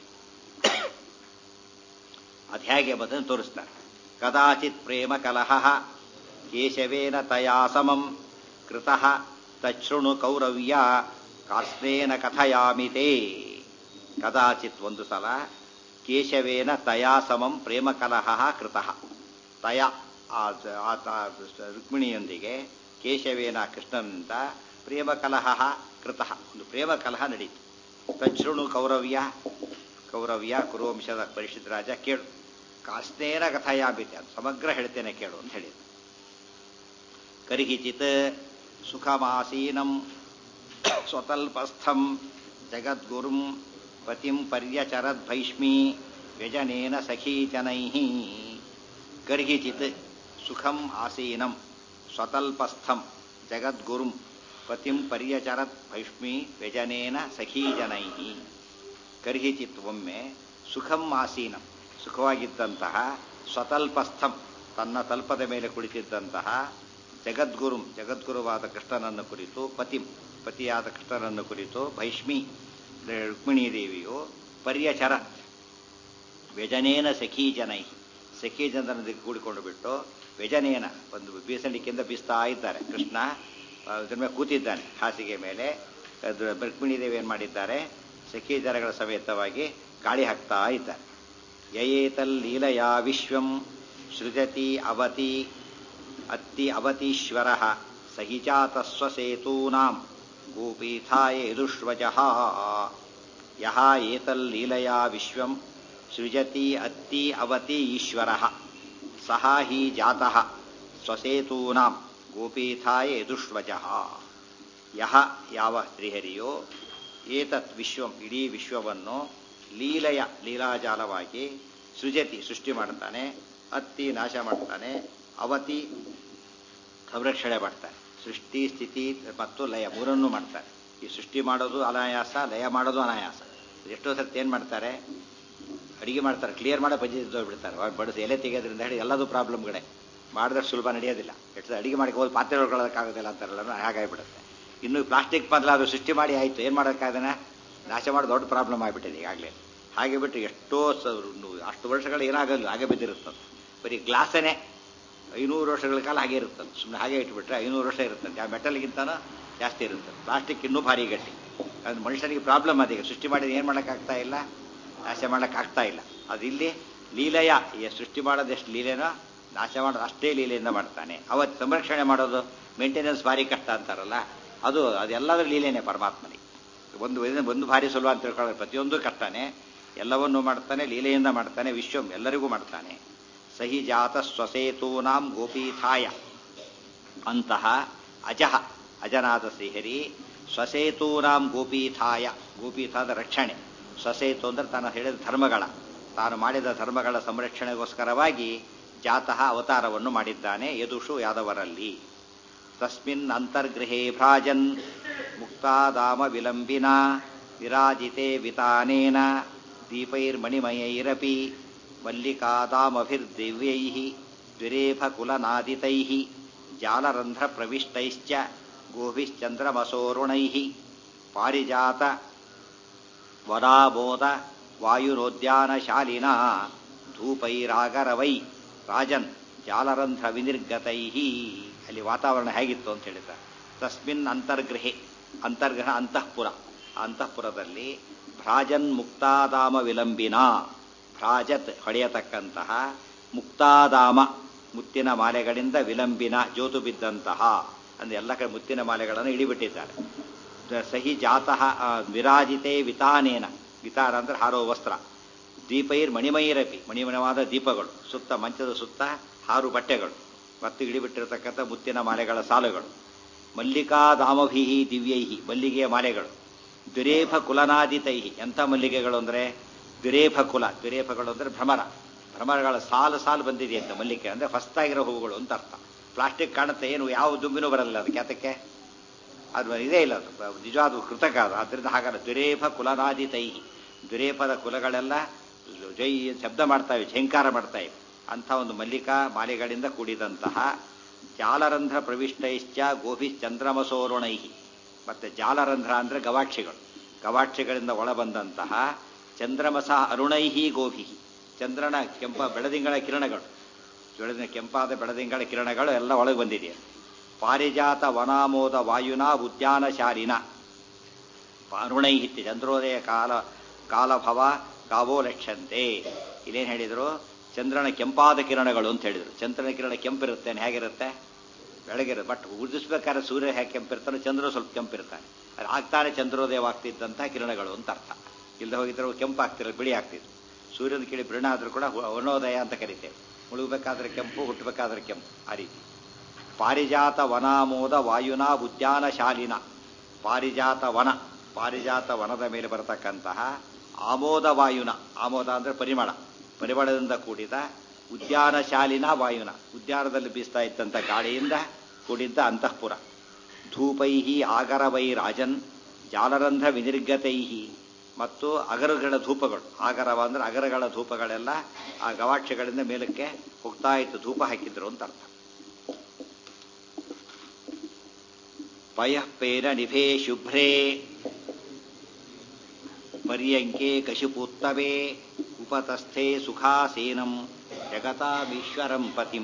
S1: ಅದು ಹೇಗೆ ಎಂಬುದನ್ನು ತೋರಿಸ್ತಾರೆ ಕದಾಚಿತ್ ಪ್ರೇಮ ಕಲಹ ಕೇಶವೇನ ತಯಾ ಸಮಂ ಕೃತಃ ತಚ್ಛೃಣು ಕೌರವ್ಯ ಕಾರ್ಸ್ನೇನ ಕಥಯಾಮಿತೇ ಕದಾಚಿತ್ ಒಂದು ಸಲ ಕೇಶವೇನ ತಯಾ ಸಮಂ ಪ್ರೇಮ ಕಲಹ ಕೃತಃ ತಯ ಆತ ರುಕ್ಮಿಣಿಯೊಂದಿಗೆ ಕೇಶವೇನ ಕೃಷ್ಣನಿಂದ ಪ್ರೇಮ ಕಲಹ ಕೃತಃ ಒಂದು ಪ್ರೇಮ ಕಲಹ ನಡೀತು ತಚ್ಛೃಣು ಕೌರವ್ಯ ಕೌರವ್ಯ ಕುರುವಂಶದ ಪರಿಷತ್ ರಾಜ ಕೇಳು ಕಾಸ್ನೇನ ಕಥಯಾಬಿತೆ ಅದು ಸಮಗ್ರ ಹೇಳ್ತೇನೆ ಕೇಳು ಅಂತ ಹೇಳಿದ ಕರಿಹಿಚಿತ್ ಸುಖಮಾಸೀನಂ ಸ್ವತಲ್ಪಸ್ಥಂ ಜಗದ್ಗುರುಂ ಪತಿಂ ಪರ್ಯಚರದ್ಭೈಷ್ಮೀ ವ್ಯಜನೇನ ಸಖೀಜನೈಃ ಗರ್ಹಿಚಿತ್ ಸುಖಂ ಆಸೀನಂ ಸ್ವತಲ್ಪಸ್ಥಂ ಜಗದ್ಗುರುಂ ಪತಿಂ ಪರ್ಯಚರತ್ ಭೈಷ್ಮೀ ವ್ಯಜನೇನ ಸಖೀಜನೈಃ ಗರ್ಹಿಚಿತ್ ಒಮ್ಮೆ ಸುಖಂ ಆಸೀನಂ ಸುಖವಾಗಿದ್ದಂತಹ ಸ್ವತಲ್ಪಸ್ಥಂ ತನ್ನ ತಲ್ಪದ ಮೇಲೆ ಕುಳಿತಿದ್ದಂತಹ ಜಗದ್ಗುರುಂ ಜಗದ್ಗುರುವಾದ ಕೃಷ್ಣನನ್ನು ಕುರಿತು ಪತಿಂ ಪತಿಯಾದ ಕೃಷ್ಣನನ್ನು ಕುರಿತು ಭೈಷ್ಮಿ ರುಕ್ಮಿಣೀ ದೇವಿಯು ಪರ್ಯಚರ ವ್ಯಜನೇನ ಸಖೀ ಜನೈ ಸಖೀ ಜನರೊಂದಿಗೆ ಕೂಡಿಕೊಂಡು ಬಿಟ್ಟು ವ್ಯಜನೇನ ಒಂದು ಬೀಸಣಿಕೆಯಿಂದ ಬೀಸ್ತಾ ಇದ್ದಾರೆ ಕೃಷ್ಣ ಅದ್ರ ಮೇಲೆ ಕೂತಿದ್ದಾನೆ ಹಾಸಿಗೆ ಮೇಲೆ ಅದು ರುಕ್ಮಿಣೀ ದೇವಿ ಏನು ಮಾಡಿದ್ದಾರೆ ಸಖೀ ಜನಗಳ ಸಮೇತವಾಗಿ ಗಾಳಿ ಹಾಕ್ತಾ ಇದ್ದಾರೆ ಯಯೇತಲ್ ಲೀಲಯಾ ವಿಶ್ವಂ ಸೃಜತಿ ಅವತಿ ಅತ್ತಿ ಅವತೀಶ್ವರ ಸಹಿಜಾತ ಸ್ವಸೇತೂನಾಂ ಗೋಪೀಠಾಯ ಯದುಷ್ವಜಃ ಯಹ ಏತಲ್ಲೀಲಯಾ ವಿಶ್ವಂ ಸೃಜತಿ ಅತ್ತಿ ಅವತಿ ಈಶ್ವರ ಸಹ ಹಿ ಜಾತಃ ಸ್ವಸೇತೂನಾಂ ಗೋಪೀಠಾಯ ಯದುಷ್ವಜಃ ಯಹ ಯಾವ ಶ್ರೀಹರಿಯೋ ಏತತ್ ವಿಶ್ವಂ ಇಡೀ ವಿಶ್ವವನ್ನು ಲೀಲೆಯ ಲೀಲಾಜಾಲವಾಗಿ ಸೃಜತಿ ಸೃಷ್ಟಿ ಮಾಡ್ತಾನೆ ಅತ್ತಿ ನಾಶ ಮಾಡ್ತಾನೆ ಅವತಿ ಸಂರಕ್ಷಣೆ ಮಾಡ್ತಾನೆ ಸೃಷ್ಟಿ ಸ್ಥಿತಿ ಮತ್ತು ಲಯ ಮೂರನ್ನು ಮಾಡ್ತಾರೆ ಈ ಸೃಷ್ಟಿ ಮಾಡೋದು ಅನಾಯಾಸ ಲಯ ಮಾಡೋದು ಅನಾಯಾಸ ಎಷ್ಟೋ ಸರ್ತಿ ಏನು ಮಾಡ್ತಾರೆ ಅಡಿಗೆ ಮಾಡ್ತಾರೆ ಕ್ಲಿಯರ್ ಮಾಡೋ ಬಜ್ಜಿ ಬಿಡ್ತಾರೆ ಬಡಿಸಿ ಎಲೆ ತೆಗೆಯೋದ್ರಿಂದ ಹೇಳಿ ಎಲ್ಲದೂ ಪ್ರಾಬ್ಲಮ್ಗಳೇ ಮಾಡಿದ್ರೆ ಸುಲಭ ನಡೆಯೋದಿಲ್ಲ ಎಷ್ಟು ಅಡಿಗೆ ಮಾಡಿ ಹೋಗಿ ಪಾತ್ರೆ ಹೊಡ್ಕೊಳ್ಳೋದಕ್ಕಾಗೋದಿಲ್ಲ ಅಂತಾರಲ್ಲ ಹಾಗಾಗಿಬಿಡುತ್ತೆ ಇನ್ನು ಪ್ಲಾಸ್ಟಿಕ್ ಬದಲಾದ್ರು ಸೃಷ್ಟಿ ಮಾಡಿ ಆಯಿತು ಏನು ಮಾಡೋಕ್ಕಾಗದನ ನಾಶ ಮಾಡೋದು ದೊಡ್ಡ ಪ್ರಾಬ್ಲಮ್ ಆಗಿಬಿಟ್ಟಿದೆ ಈಗಾಗಲೇ ಹಾಗೆ ಬಿಟ್ಟು ಎಷ್ಟೋ ಸ ಅಷ್ಟು ವರ್ಷಗಳು ಏನಾಗಲ್ಲ ಹಾಗೆ ಬಿದ್ದಿರುತ್ತದೆ ಬರೀ ಗ್ಲಾಸನೇ ಐನೂರು ವರ್ಷಗಳ ಕಾಲ ಹಾಗೆ ಇರುತ್ತದೆ ಸುಮ್ಮನೆ ಹಾಗೆ ಇಟ್ಬಿಟ್ರೆ ಐನೂರು ವರ್ಷ ಇರುತ್ತದೆ ಆ ಮೆಟಲ್ಗಿಂತನೂ ಜಾಸ್ತಿ ಇರುತ್ತೆ ಪ್ಲಾಸ್ಟಿಕ್ ಇನ್ನೂ ಭಾರಿ ಗಟ್ಟಿ ಅದು ಮನುಷ್ಯನಿಗೆ ಪ್ರಾಬ್ಲಮ್ ಅದೀಗ ಸೃಷ್ಟಿ ಮಾಡಿದ ಏನು ಮಾಡೋಕ್ಕಾಗ್ತಾ ಇಲ್ಲ ನಾಶ ಮಾಡೋಕ್ಕಾಗ್ತಾ ಇಲ್ಲ ಅದು ಇಲ್ಲಿ ಲೀಲೆಯ ಈ ಸೃಷ್ಟಿ ಮಾಡೋದು ಎಷ್ಟು ಲೀಲೆನೋ ನಾಶ ಮಾಡೋದು ಅಷ್ಟೇ ಲೀಲೆಯಿಂದ ಮಾಡ್ತಾನೆ ಅವತ್ತು ಸಂರಕ್ಷಣೆ ಮಾಡೋದು ಮೇಂಟೆನೆನ್ಸ್ ಭಾರಿ ಕಷ್ಟ ಅಂತಾರಲ್ಲ ಅದು ಅದೆಲ್ಲದರ ಲೀಲೆನೇ ಪರಮಾತ್ಮನಿಗೆ ಒಂದು ಒಂದು ಭಾರಿ ಸುಲಭ ಅಂತ ತಿಳ್ಕೊಳ್ಳೋದು ಪ್ರತಿಯೊಂದು ಕಷ್ಟನೇ ಎಲ್ಲವನ್ನೂ ಮಾಡ್ತಾನೆ ಲೀಲೆಯಿಂದ ಮಾಡ್ತಾನೆ ವಿಶ್ವಂ ಎಲ್ಲರಿಗೂ ಮಾಡ್ತಾನೆ ಸಹಿ ಜಾತ ಸ್ವಸೇತೂನಾಂ ಗೋಪೀಥಾಯ ಅಂತಹ ಅಜಃ ಅಜನಾದ ಶ್ರೀಹರಿ ಸ್ವಸೇತೂನಾಂ ಗೋಪೀಥಾಯ ಗೋಪೀಥಾದ ರಕ್ಷಣೆ ಸ್ವಸೇತು ಅಂದರೆ ತಾನು ಹೇಳಿದ ಧರ್ಮಗಳ ತಾನು ಮಾಡಿದ ಧರ್ಮಗಳ ಸಂರಕ್ಷಣೆಗೋಸ್ಕರವಾಗಿ ಜಾತಃ ಅವತಾರವನ್ನು ಮಾಡಿದ್ದಾನೆ ಯದುಷು ಯಾದವರಲ್ಲಿ ತಸ್ಮಿನ್ ಅಂತರ್ಗೃಹೇ ಭ್ರಾಜನ್ ಮುಕ್ತಾದಾಮ ವಿಲಂಬಿನ ವಿರಾಜಿತೆ ವಿತಾನೇನ ದೀಪೈರ್ಮಣಿಮಯೈರಪಿ ಮಲ್ಲಿಕಾದಾಮಭಿರ್ದಿವ್ಯೈಃ ದ್ವಿರೇಫಕುಲನಾದಿತೈಃ ಜಾಲರಂಧ್ರಪ್ರವಿಷ್ಟೈಶ್ಚ ಗೋಭಿಶ್ಚಂದ್ರಮಸೋರುಣೈಃ ಪಾರಿಜಾತ ವರಾಬೋಧ ವಾಯುರೋದ್ಯಾನಶಾಲಿನಾ ಧೂಪೈರಾಗರವೈ ರಾಜನ್ ಜಾಲರಂಧ್ರ ವಿನಿರ್ಗತೈ ಅಲ್ಲಿ ವಾತಾವರಣ ಹೇಗಿತ್ತು ಅಂತ ಹೇಳಿದ್ದಾರೆ ತಸ್ಮಿನ್ ಅಂತರ್ಗೃಹೆ ಅಂತರ್ಗ್ರಹ ಅಂತಃಪುರ ಅಂತಃಪುರದಲ್ಲಿ ಭ್ರಾಜನ್ ಮುಕ್ತಾದಾಮ ವಿಲಂಬಿನ ಭ್ರಾಜತ್ ಹೊಡೆಯತಕ್ಕಂತಹ ಮುಕ್ತಾದಾಮ ಮುತ್ತಿನ ಮಾಲೆಗಳಿಂದ ವಿಲಂಬಿನ ಜೋತು ಬಿದ್ದಂತಹ ಅಂದ್ರೆ ಎಲ್ಲ ಕಡೆ ಮುತ್ತಿನ ಮಾಲೆಗಳನ್ನು ಇಳಿಬಿಟ್ಟಿದ್ದಾರೆ ಸಹಿ ಜಾತಃ ವಿರಾಜಿತೆ ವಿತಾನೇನ ವಿತಾರ ಅಂದ್ರೆ ಹಾರೋ ವಸ್ತ್ರ ದೀಪೈರ್ ಮಣಿಮೈರಪಿ ಮಣಿಮಯವಾದ ದೀಪಗಳು ಸುತ್ತ ಮಂಚದ ಸುತ್ತ ಹಾರು ಬಟ್ಟೆಗಳು ಮತ್ತು ಇಳಿಬಿಟ್ಟಿರತಕ್ಕಂಥ ಮುತ್ತಿನ ಮಾಲೆಗಳ ಸಾಲುಗಳು ಮಲ್ಲಿಕಾದಾಮಭಿಹಿ ದಿವ್ಯೈಹಿ ಮಲ್ಲಿಗೆಯ ಮಾಲೆಗಳು ದುರೇಫ ಕುಲನಾದಿತೈಹಿ ಎಂಥ ಮಲ್ಲಿಗೆಗಳು ಅಂದರೆ ದುರೇಫ ಕುಲ ದುರೇಫಗಳು ಅಂದರೆ ಭ್ರಮರ ಭ್ರಮರಗಳ ಸಾಲು ಸಾಲು ಬಂದಿದೆ ಅಂತ ಮಲ್ಲಿಗೆ ಅಂದರೆ ಫಸ್ತಾಗಿರೋ ಹೂವುಗಳು ಅಂತ ಅರ್ಥ ಪ್ಲಾಸ್ಟಿಕ್ ಕಾಣುತ್ತೆ ಏನು ಯಾವ ದುಂಬಿನೂ ಬರಲ್ಲ ಅದಕ್ಕೆ ಅದಕ್ಕೆ ಅದು ಇದೇ ಇಲ್ಲ ಅದು ನಿಜವಾದ ಕೃತಕ ಅದು ಅದರಿಂದ ಹಾಗಲ್ಲ ದುರೇಫ ಕುಲನಾದಿತೈಹಿ ದುರೇಫದ ಕುಲಗಳೆಲ್ಲ ಜೈ ಶಬ್ದ ಮಾಡ್ತಾವೆ ಝಂಕಾರ ಮಾಡ್ತಾವೆ ಅಂಥ ಒಂದು ಮಲ್ಲಿಕಾ ಮಾಲೆಗಳಿಂದ ಕೂಡಿದಂತಹ ಜಾಲರಂಧ್ರ ಪ್ರವಿಷ್ಟೈಶ್ಚ ಗೋಭಿ ಚಂದ್ರಮಸೋರುಣೈಹಿ ಮತ್ತೆ ಜಾಲರಂಧ್ರ ಅಂದರೆ ಗವಾಕ್ಷಿಗಳು ಗವಾಕ್ಷಿಗಳಿಂದ ಒಳಬಂದಂತಹ ಚಂದ್ರಮಸ ಅರುಣೈಹಿ ಗೋಭಿ ಚಂದ್ರನ ಕೆಂಪ ಬೆಳದಿಂಗಳ ಕಿರಣಗಳು ಬೆಳೆದಿನ ಕೆಂಪಾದ ಬೆಳದಿಂಗಳ ಕಿರಣಗಳು ಎಲ್ಲ ಒಳಗೆ ಬಂದಿದೆ ಪಾರಿಜಾತ ವನಾಮೋದ ವಾಯುನಾ ಉದ್ಯಾನಶಾಲಿನ ಅರುಣೈಹಿತ್ಯ ಚಂದ್ರೋದಯ ಕಾಲ ಕಾಲಭವ ಕಾವೋ ಲಕ್ಷಂತೆ ಇಲ್ಲೇನು ಹೇಳಿದರು ಚಂದ್ರನ ಕೆಂಪಾದ ಕಿರಣಗಳು ಅಂತ ಹೇಳಿದರು ಚಂದ್ರನ ಕಿರಣ ಕೆಂಪಿರುತ್ತೆ ಹೇಗಿರುತ್ತೆ ಬೆಳಗಿರುತ್ತೆ ಬಟ್ ಉದಿಸ್ಬೇಕಾದ್ರೆ ಸೂರ್ಯ ಹೇಗೆ ಕೆಂಪಿರ್ತಾನೆ ಚಂದ್ರ ಸ್ವಲ್ಪ ಕೆಂಪಿರ್ತಾನೆ ಅದು ಆಗ್ತಾನೆ ಚಂದ್ರೋದಯವಾಗ್ತಿದ್ದಂಥ ಕಿರಣಗಳು ಅಂತ ಅರ್ಥ ಇಲ್ಲದೆ ಹೋಗಿದ್ರೆ ಕೆಂಪು ಆಗ್ತಿರೋ ಬಿಳಿ ಆಗ್ತಿತ್ತು ಸೂರ್ಯನ ಕಿಳಿ ಬೃಣ ಆದರೂ ಕೂಡ ವನೋದಯ ಅಂತ ಕರಿತೇವೆ ಮುಳುಗಬೇಕಾದ್ರೆ ಕೆಂಪು ಹುಟ್ಟಬೇಕಾದ್ರೆ ಕೆಂಪು ಆ ರೀತಿ ಪಾರಿಜಾತ ವನಾಮೋದ ವಾಯುನಾ ಉದ್ಯಾನಶಾಲಿನ ಪಾರಿಜಾತ ವನ ಪಾರಿಜಾತ ವನದ ಮೇಲೆ ಬರತಕ್ಕಂತಹ ಆಮೋದ ವಾಯುನ ಆಮೋದ ಅಂದರೆ ಪರಿಮಳ ಪರಿಮಳದಿಂದ ಕೂಡಿದ ಉದ್ಯಾನ ಶಾಲಿನ ವಾಯುನ ಉದ್ಯಾನದಲ್ಲಿ ಬೀಸ್ತಾ ಇದ್ದಂಥ ಗಾಳಿಯಿಂದ ಕೂಡಿದ್ದ ಅಂತಃಪುರ ಧೂಪೈ ಆಗರವೈ ರಾಜನ್ ಜಾಲರಂಧ್ರ ವಿನಿರ್ಗತೈ ಮತ್ತು ಅಗರಗಳ ಧೂಪಗಳು ಆಗರವ ಅಂದ್ರೆ ಅಗರಗಳ ಧೂಪಗಳೆಲ್ಲ ಆ ಗವಾಕ್ಷಗಳಿಂದ ಮೇಲಕ್ಕೆ ಹೋಗ್ತಾ ಇತ್ತು ಧೂಪ ಹಾಕಿದ್ರು ಅಂತ ಅರ್ಥ ಪಯಃಪೇನ ನಿಭೇ ಶುಭ್ರೇ ಪರ್ಯಂಕೆ ಕಶಿಪುತ್ತವೇ ಉಪತಸ್ಥೆ ಸುಖಾಸೀನಂ ಜಗತಾಮೀಶ್ವರಂ ಪತಿಂ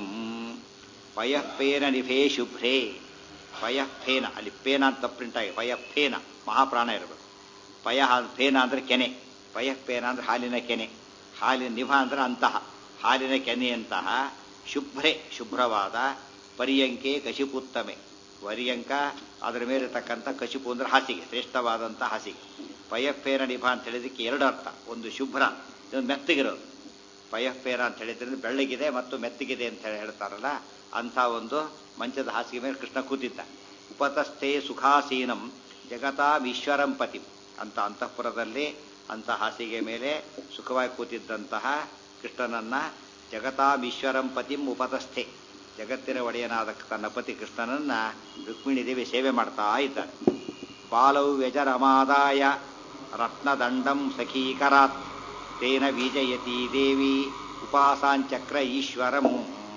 S1: ಪಯಃಪೇನ ನಿಭೇ ಶುಭ್ರೇ ಪಯಃಫೇನ ಅಲ್ಲಿ ಪೇನ ಅಂತ ಪ್ರಿಂಟ್ ಆಗಿ ಪಯಃಫೇನ ಮಹಾಪ್ರಾಣ ಇರಬೇಕು ಪಯ ಫೇನ ಅಂದ್ರೆ ಕೆನೆ ಪಯಃಪೇನ ಅಂದ್ರೆ ಹಾಲಿನ ಕೆನೆ ಹಾಲಿನ ನಿಭ ಅಂದ್ರೆ ಅಂತಹ ಹಾಲಿನ ಕೆನೆಯಂತಹ ಶುಭ್ರೆ ಶುಭ್ರವಾದ ಪರ್ಯಂಕೆ ಕಶಿಪುತ್ತಮೆ ಪರ್ಯಂಕ ಅದರ ಮೇಲೆ ತಕ್ಕಂಥ ಕಶಿಪು ಅಂದ್ರೆ ಹಾಸಿಗೆ ಶ್ರೇಷ್ಠವಾದಂಥ ಹಾಸಿಗೆ ಪಯಃಪೇನ ನಿಭ ಅಂತ ಹೇಳಿದಕ್ಕೆ ಎರಡು ಅರ್ಥ ಒಂದು ಶುಭ್ರ ಇದೊಂದು ಮೆತ್ತಗಿರೋದು ಪಯಃಪೇನ ಅಂತ ಹೇಳಿದ್ರೆ ಬೆಳ್ಳಗಿದೆ ಮತ್ತು ಮೆತ್ತಗಿದೆ ಅಂತ ಹೇಳಿ ಹೇಳ್ತಾರಲ್ಲ ಅಂಥ ಒಂದು ಮಂಚದ ಹಾಸಿಗೆ ಮೇಲೆ ಕೃಷ್ಣ ಕೂತಿದ್ದ ಉಪತಸ್ಥೆ ಸುಖಾಸೀನಂ ಜಗತಾಮೀಶ್ವರಂ ಪತಿ ಅಂತ ಅಂತಃಪುರದಲ್ಲಿ ಅಂತ ಹಾಸಿಗೆ ಮೇಲೆ ಸುಖವಾಗಿ ಕೂತಿದ್ದಂತಹ ಕೃಷ್ಣನನ್ನ ಜಗತಾಮೀಶ್ವರಂ ಪತಿಂ ಉಪತಸ್ಥೆ ಜಗತ್ತಿನ ಒಡೆಯನಾದ ತನ್ನ ಪತಿ ಕೃಷ್ಣನನ್ನ ರುಕ್ಮಿಣಿ ದೇವಿ ಸೇವೆ ಮಾಡ್ತಾ ಇದ್ದಾಳೆ ಬಾಲೌ ವ್ಯಜರಮಾದಾಯ ರತ್ನದಂಡಂ ಸಖೀಕರಾತ್ ತೇನ ವಿಜಯತಿ ದೇವಿ ಉಪಾಸಾಂಚಕ್ರ ಈಶ್ವರಂ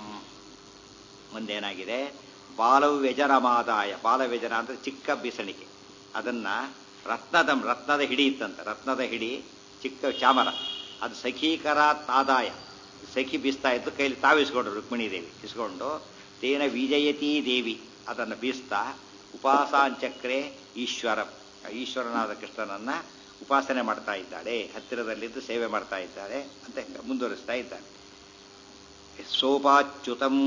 S1: ಮುಂದೇನಾಗಿದೆ ಬಾಲವು ವ್ಯಜರಮಾದಾಯ ಬಾಲವ್ಯಜನ ಅಂದ್ರೆ ಚಿಕ್ಕ ಬೀಸಣಿಕೆ ಅದನ್ನ ರತ್ನದ ರತ್ನದ ಹಿಡಿ ಇತ್ತಂತ ರತ್ನದ ಹಿಡಿ ಚಿಕ್ಕ ಚಾಮರ ಅದು ಸಖೀಕರಾತ್ ಆದಾಯ ಸಖಿ ಬೀಸ್ತಾ ಇದ್ದು ಕೈಲಿ ತಾವಿಸ್ಕೊಂಡ್ರು ರುಕ್ಮಿಣಿ ದೇವಿ ಇಸ್ಕೊಂಡು ತೇನ ವಿಜಯತಿ ದೇವಿ ಅದನ್ನು ಬೀಸ್ತಾ ಉಪಾಸಾಂಚಕ್ರೆ ಈಶ್ವರ ಈಶ್ವರನಾದ ಕೃಷ್ಣನನ್ನ ಉಪಾಸನೆ ಮಾಡ್ತಾ ಇದ್ದಾಳೆ ಹತ್ತಿರದಲ್ಲಿದ್ದು ಸೇವೆ ಮಾಡ್ತಾ ಇದ್ದಾಳೆ ಅಂತ ಮುಂದುವರಿಸ್ತಾ ಇದ್ದಾಳೆ ಸೋಪಾಚ್ಯುತಂ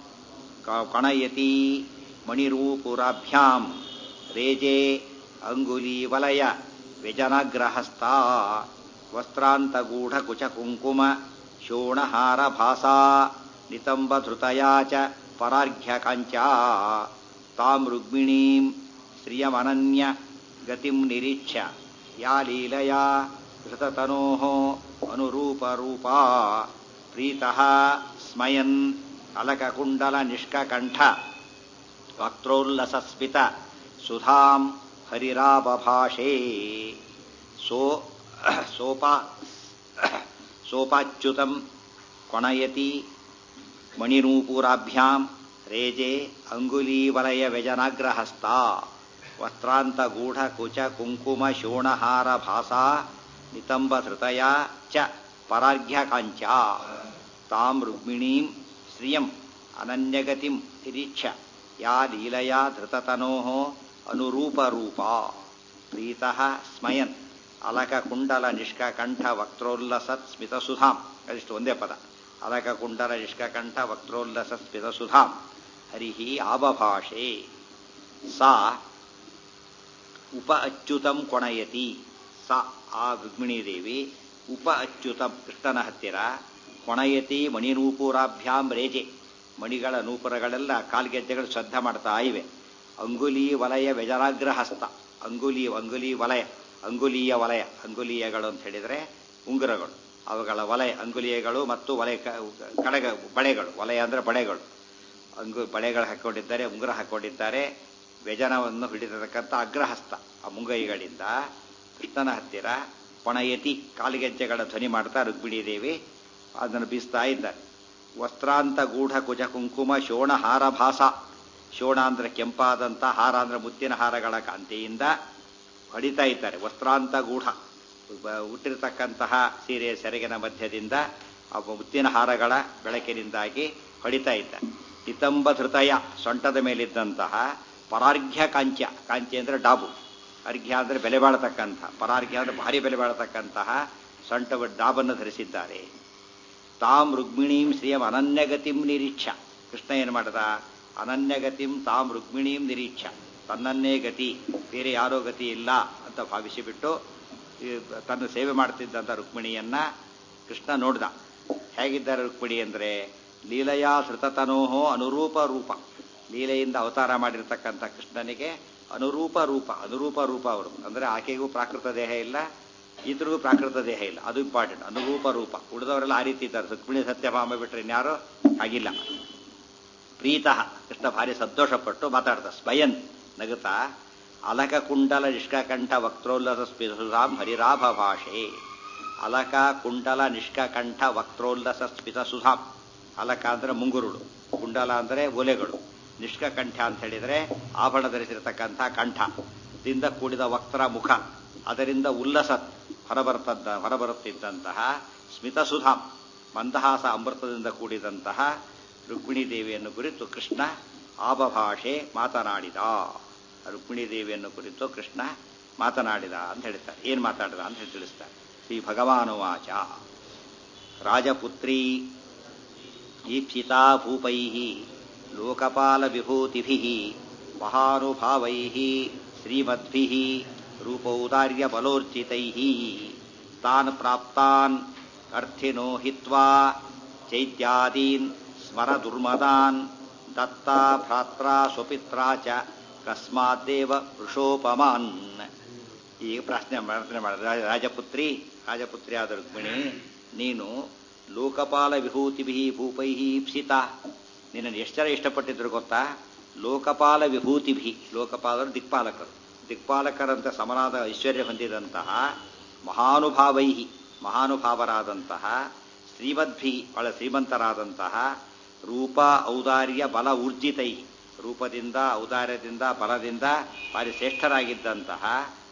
S1: ಕಣಯತಿ ಮಣಿರೂಪುರಾಭ್ಯಾಂ ರೇಜೆ ಅಂಗುಲೀವಲಯ ವ್ಯಜನಗ್ರಹಸ್ಥ ವಸ್ತ್ರಾಂತಗೂಢಕುಚ ಕುಂಕುಮ ಶೋಣಹಾರ ಭಾಸಾ ನಿತಂಬಧೃತಯಾ ಚ ಪರಾರ್ಘ್ಯ ಕಾಂಚ ತಾಂ ರುಗ್ಮಿಣೀಂ ಶ್ರಿಯಮನನ್ಯ ಗತಿಂ ನಿರೀಕ್ಷ್ಯ ಯಾ ಲೀಲಯಾ ಧೃತತನೋ ಅನುರೂಪರೂಪಾ ಪ್ರೀತಃ ಸ್ಮಯನ್ ಅಲಕಕುಂಡಲ ನಿಷ್ಕಕಂಠ ವಕ್ತ್ರೋಲ್ಲಸಸ್ಮಿತ ಸುಧಾಂ ಹರಿರಾಬಭಾಷೇ ಸೋ ಸೋಪಾ ಸೋಪಾಚ್ಯುತಂ ಕೊಣಯತಿ ಮಣಿನೂಪುರಾಭ್ಯಾಂ ರೇಜೆ ಅಂಗುಲೀವಲಯ ವ್ಯಜನಾಗ್ರಹಸ್ಥ ವಸ್ತ್ರಾಂತಗೂಢ ಕುಚ ಕುಂಕುಮ ಶೋಣಹಾರ ಭಾಸಾ ನಿತಂಬ ಹೃತಯ ಚ ಪರಾರ್ಘ್ಯ ಕಾಂಚ ತಾಂ ರುಕ್ಮಿಣೀಂ ಶ್ರಿಯಂ ಅನನ್ಯಗತಿಂ ನಿರೀಕ್ಷ್ಯ ಯಾ ಲೀಲಯಾ ಧೃತತನೋ ಅನುರೂಪರೂಪ ಪ್ರೀತಃ ಸ್ಮಯನ್ ಅಲಕಕುಂಡಲ ನಿಷ್ಕಕಂಠ ವಕ್ತ್ರೋಲ್ಲಸತ್ ಸ್ಮಿತಸುಧಾಂ ಅದಿಷ್ಟು ಒಂದೇ ಪದ ಅಲಕಕುಂಡಲ ನಿಷ್ಕಕಂಠ ವಕ್ತ್ರೋಲ್ಲಸತ್ ಸ್ಮಿತಸುಧಾಂ ಹರಿಹಿ ಆಬಭಾಷೆ ಸಾ ಉಪ ಅಚ್ಯುತಂ ಕೊಣಯತಿ ಸ ಆ ರುಕ್ಮಿಣೀದೇವಿ ಉಪ ಅಚ್ಯುತಂ ಕೃಷ್ಣನ ಹತ್ತಿರ ಕೊಣಯತಿ ಮಣಿನೂಪುರಾಭ್ಯಾಂ ರೇಜೆ ಮಣಿಗಳ ನೂಪುರಗಳೆಲ್ಲ ಕಾಲ್ಗೆಜ್ಜೆಗಳು ಶ್ರದ್ಧ ಮಾಡ್ತಾ ಇವೆ ಅಂಗುಲಿ ವಲಯ ವ್ಯಜರಾಗ್ರಹಸ್ತ ಅಂಗುಲಿ ಅಂಗುಲಿ ವಲಯ ಅಂಗುಲೀಯ ವಲಯ ಅಂಗುಲೀಯಗಳು ಅಂತ ಹೇಳಿದರೆ ಉಂಗುರಗಳು ಅವುಗಳ ವಲಯ ಅಂಗುಲೀಯಗಳು ಮತ್ತು ವಲಯ ಕಡೆಗ ಬಳೆಗಳು ವಲಯ ಅಂದರೆ ಬಳೆಗಳು ಅಂಗು ಬಳೆಗಳು ಹಾಕೊಂಡಿದ್ದಾರೆ ಉಂಗುರ ಹಾಕೊಂಡಿದ್ದಾರೆ ವ್ಯಜನವನ್ನು ಹಿಡಿದಿರತಕ್ಕಂಥ ಅಗ್ರಹಸ್ತ ಆ ಮುಂಗೈಗಳಿಂದ ಕೃಷ್ಣನ ಹತ್ತಿರ ಪಣಯತಿ ಕಾಲಿಗೆಜ್ಜೆಗಳ ಧ್ವನಿ ಮಾಡ್ತಾ ರುಕ್ಮಿಣಿ ದೇವಿ ಅದನ್ನು ಬೀಸ್ತಾ ಇದ್ದಾರೆ ವಸ್ತ್ರಾಂತ ಗೂಢ ಕುಜ ಕುಂಕುಮ ಶೋಣ ಹಾರ ಭಾಸ ಶೋಣ ಅಂದ್ರೆ ಕೆಂಪಾದಂಥ ಹಾರ ಅಂದ್ರೆ ಮುತ್ತಿನ ಹಾರಗಳ ಕಾಂತಿಯಿಂದ ಹೊಡಿತಾ ಇದ್ದಾರೆ ವಸ್ತ್ರಾಂತ ಗೂಢ ಹುಟ್ಟಿರತಕ್ಕಂತಹ ಸೀರೆ ಸೆರಗಿನ ಮಧ್ಯದಿಂದ ಆ ಮುತ್ತಿನ ಹಾರಗಳ ಬೆಳಕಿನಿಂದಾಗಿ ಹೊಡಿತಾ ಇದ್ದಾರೆ ನಿತಂಬ ಧೃತಯ ಸೊಂಟದ ಮೇಲಿದ್ದಂತಹ ಪರಾರ್ಘ್ಯ ಕಾಂಚ್ಯ ಕಾಂಚ್ಯ ಅಂದ್ರೆ ಡಾಬು ಅರ್ಘ್ಯ ಅಂದ್ರೆ ಬೆಲೆ ಬಾಳತಕ್ಕಂಥ ಪರಾರ್ಘ್ಯ ಅಂದ್ರೆ ಭಾರಿ ಬೆಲೆ ಬಾಳತಕ್ಕಂತಹ ಸೊಂಟ ಡಾಬನ್ನು ಧರಿಸಿದ್ದಾರೆ ತಾಂ ರುಕ್ಮಿಣೀಂ ಶ್ರೀಯಂ ಅನನ್ಯಗತಿಂ ನಿರೀಕ್ಷ ಕೃಷ್ಣ ಏನು ಮಾಡದ ಅನನ್ಯಗತಿಂ ತಾಂ ರುಕ್ಮಿಣೀಂ ನಿರೀಕ್ಷ ತನ್ನನ್ನೇ ಗತಿ ಬೇರೆ ಯಾರೋ ಗತಿ ಇಲ್ಲ ಅಂತ ಭಾವಿಸಿಬಿಟ್ಟು ತನ್ನ ಸೇವೆ ಮಾಡ್ತಿದ್ದಂಥ ರುಕ್ಮಿಣಿಯನ್ನ ಕೃಷ್ಣ ನೋಡ್ದ ಹೇಗಿದ್ದಾರೆ ರುಕ್ಮಿಣಿ ಅಂದರೆ ಲೀಲೆಯಾ ಧೃತತನೋಹೋ ಅನುರೂಪ ರೂಪ ಲೀಲೆಯಿಂದ ಅವತಾರ ಮಾಡಿರ್ತಕ್ಕಂಥ ಕೃಷ್ಣನಿಗೆ ಅನುರೂಪ ರೂಪ ಅನುರೂಪ ರೂಪ ಅವರು ಅಂದರೆ ಆಕೆಗೂ ಪ್ರಾಕೃತ ದೇಹ ಇಲ್ಲ ಈತರಿಗೂ ಪ್ರಾಕೃತ ದೇಹ ಇಲ್ಲ ಅದು ಇಂಪಾರ್ಟೆಂಟ್ ಅನುರೂಪ ರೂಪ ಉಳಿದವರೆಲ್ಲ ಆ ರೀತಿ ಇದ್ದಾರೆ ರುಕ್ಮಿಣಿ ಸತ್ಯಭಾಮ ಬಿಟ್ಟರೆ ಇನ್ಯಾರೋ ಆಗಿಲ್ಲ ಪ್ರೀತಃ ಕೃಷ್ಣ ಭಾರಿ ಸಂತೋಷಪಟ್ಟು ಮಾತಾಡ್ದ ಸ್ವಯನ್ ನಗುತ್ತಾ ಅಲಕ ಕುಂಡಲ ನಿಷ್ಕಕಂಠ ವಕ್ತ್ರೋಲ್ಲಸ ಸ್ಮಿತಾಂ ಹರಿರಾಭ ಭಾಷೆ ಅಲಕ ಕುಂಡಲ ನಿಷ್ಕಕಂಠ ವಕ್ತ್ರೋಲ್ಲಸ ಸ್ಮಿತ ಸುಧಾಂ ಅಲಕ ಅಂದ್ರೆ ಮುಂಗುರುಳು ಕುಂಡಲ ಅಂದರೆ ಒಲೆಗಳು ನಿಷ್ಕಕಂಠ ಅಂತ ಹೇಳಿದರೆ ಆಭರಣ ಧರಿಸಿರತಕ್ಕಂಥ ಕಂಠ ದಿಂದ ಕೂಡಿದ ವಕ್ರ ಮುಖ ಅದರಿಂದ ಉಲ್ಲಸ ಹೊರಬರ್ತದ್ದ ಹೊರಬರುತ್ತಿದ್ದಂತಹ ಸ್ಮಿತಸುಧಾಂ ಮಂದಹಾಸ ಅಮೃತದಿಂದ ಕೂಡಿದಂತಹ ರುಕ್ಮಿಣಿ ದೇವಿಯನ್ನು ಕುರಿತು ಕೃಷ್ಣ ಆಬಭಾಷೆ ಮಾತನಾಡಿದ ರುಕ್ಮಿಣಿ ದೇವಿಯನ್ನು ಕುರಿತು ಕೃಷ್ಣ ಮಾತನಾಡಿದ ಅಂತ ಹೇಳ್ತಾರೆ ಏನು ಮಾತಾಡಿದ ಅಂತ ಹೇಳಿ ತಿಳಿಸ್ತಾರೆ ಶ್ರೀ ಭಗವಾನುವಾಚ ರಾಜಪುತ್ರಿ ಈಪ್ಸಿತಾ ಭೂಪೈ ಲೋಕಪಾಲ ವಿಭೂತಿಭಿ ಮಹಾನುಭಾವೈ ಶ್ರೀಮದ್ಭಿ ರೂಪೌದಾರ್ಯ ಬಲೋರ್ಜಿತೈ ತಾನ್ ಪ್ರಾಪ್ತಾನ್ ಅರ್ಥಿನೋ ಹಿತ್ವಾ ಚೈತ್ಯಾದೀನ್ ಸ್ಮರ ದುರ್ಮದಾನ್ ದತ್ತಾ ಭ್ರಾತ್ರಾ ಸ್ವಪಿತ್ರಾ ಚ ಕಸ್ಮಾದ್ದೇವ ವೃಷೋಪಮಾನ್ ಈಗ ಪ್ರಶ್ನೆ ಪ್ರಾರ್ಥನೆ ಮಾಡಿದ ರಾಜಪುತ್ರಿ ರಾಜಪುತ್ರಿ ಆದ ರುಕ್ಮಿಣಿ ನೀನು ಲೋಕಪಾಲ ವಿಭೂತಿಭಿ ಭೂಪೈ ಇಪ್ಸಿತ ನಿನ್ನನ್ನು ಎಷ್ಟು ಜನ ಇಷ್ಟಪಟ್ಟಿದ್ರು ಗೊತ್ತಾ ಲೋಕಪಾಲ ವಿಭೂತಿಭಿ ಲೋಕಪಾಲರು ದಿಕ್ಪಾಲಕರು ದಿಕ್ಪಾಲಕರಂತ ಸಮನಾದ ಐಶ್ವರ್ಯ ಹೊಂದಿದಂತಹ ಮಹಾನುಭಾವೈ ಮಹಾನುಭಾವರಾದಂತಹ ಶ್ರೀಮದ್ಭಿ ಬಹಳ ಶ್ರೀಮಂತರಾದಂತಹ ರೂಪ ಔದಾರ್ಯ ಬಲ ಊರ್ಜಿತೈ ರೂಪದಿಂದ ಔದಾರ್ಯದಿಂದ ಬಲದಿಂದ ಭಾರಿ ಶ್ರೇಷ್ಠರಾಗಿದ್ದಂತಹ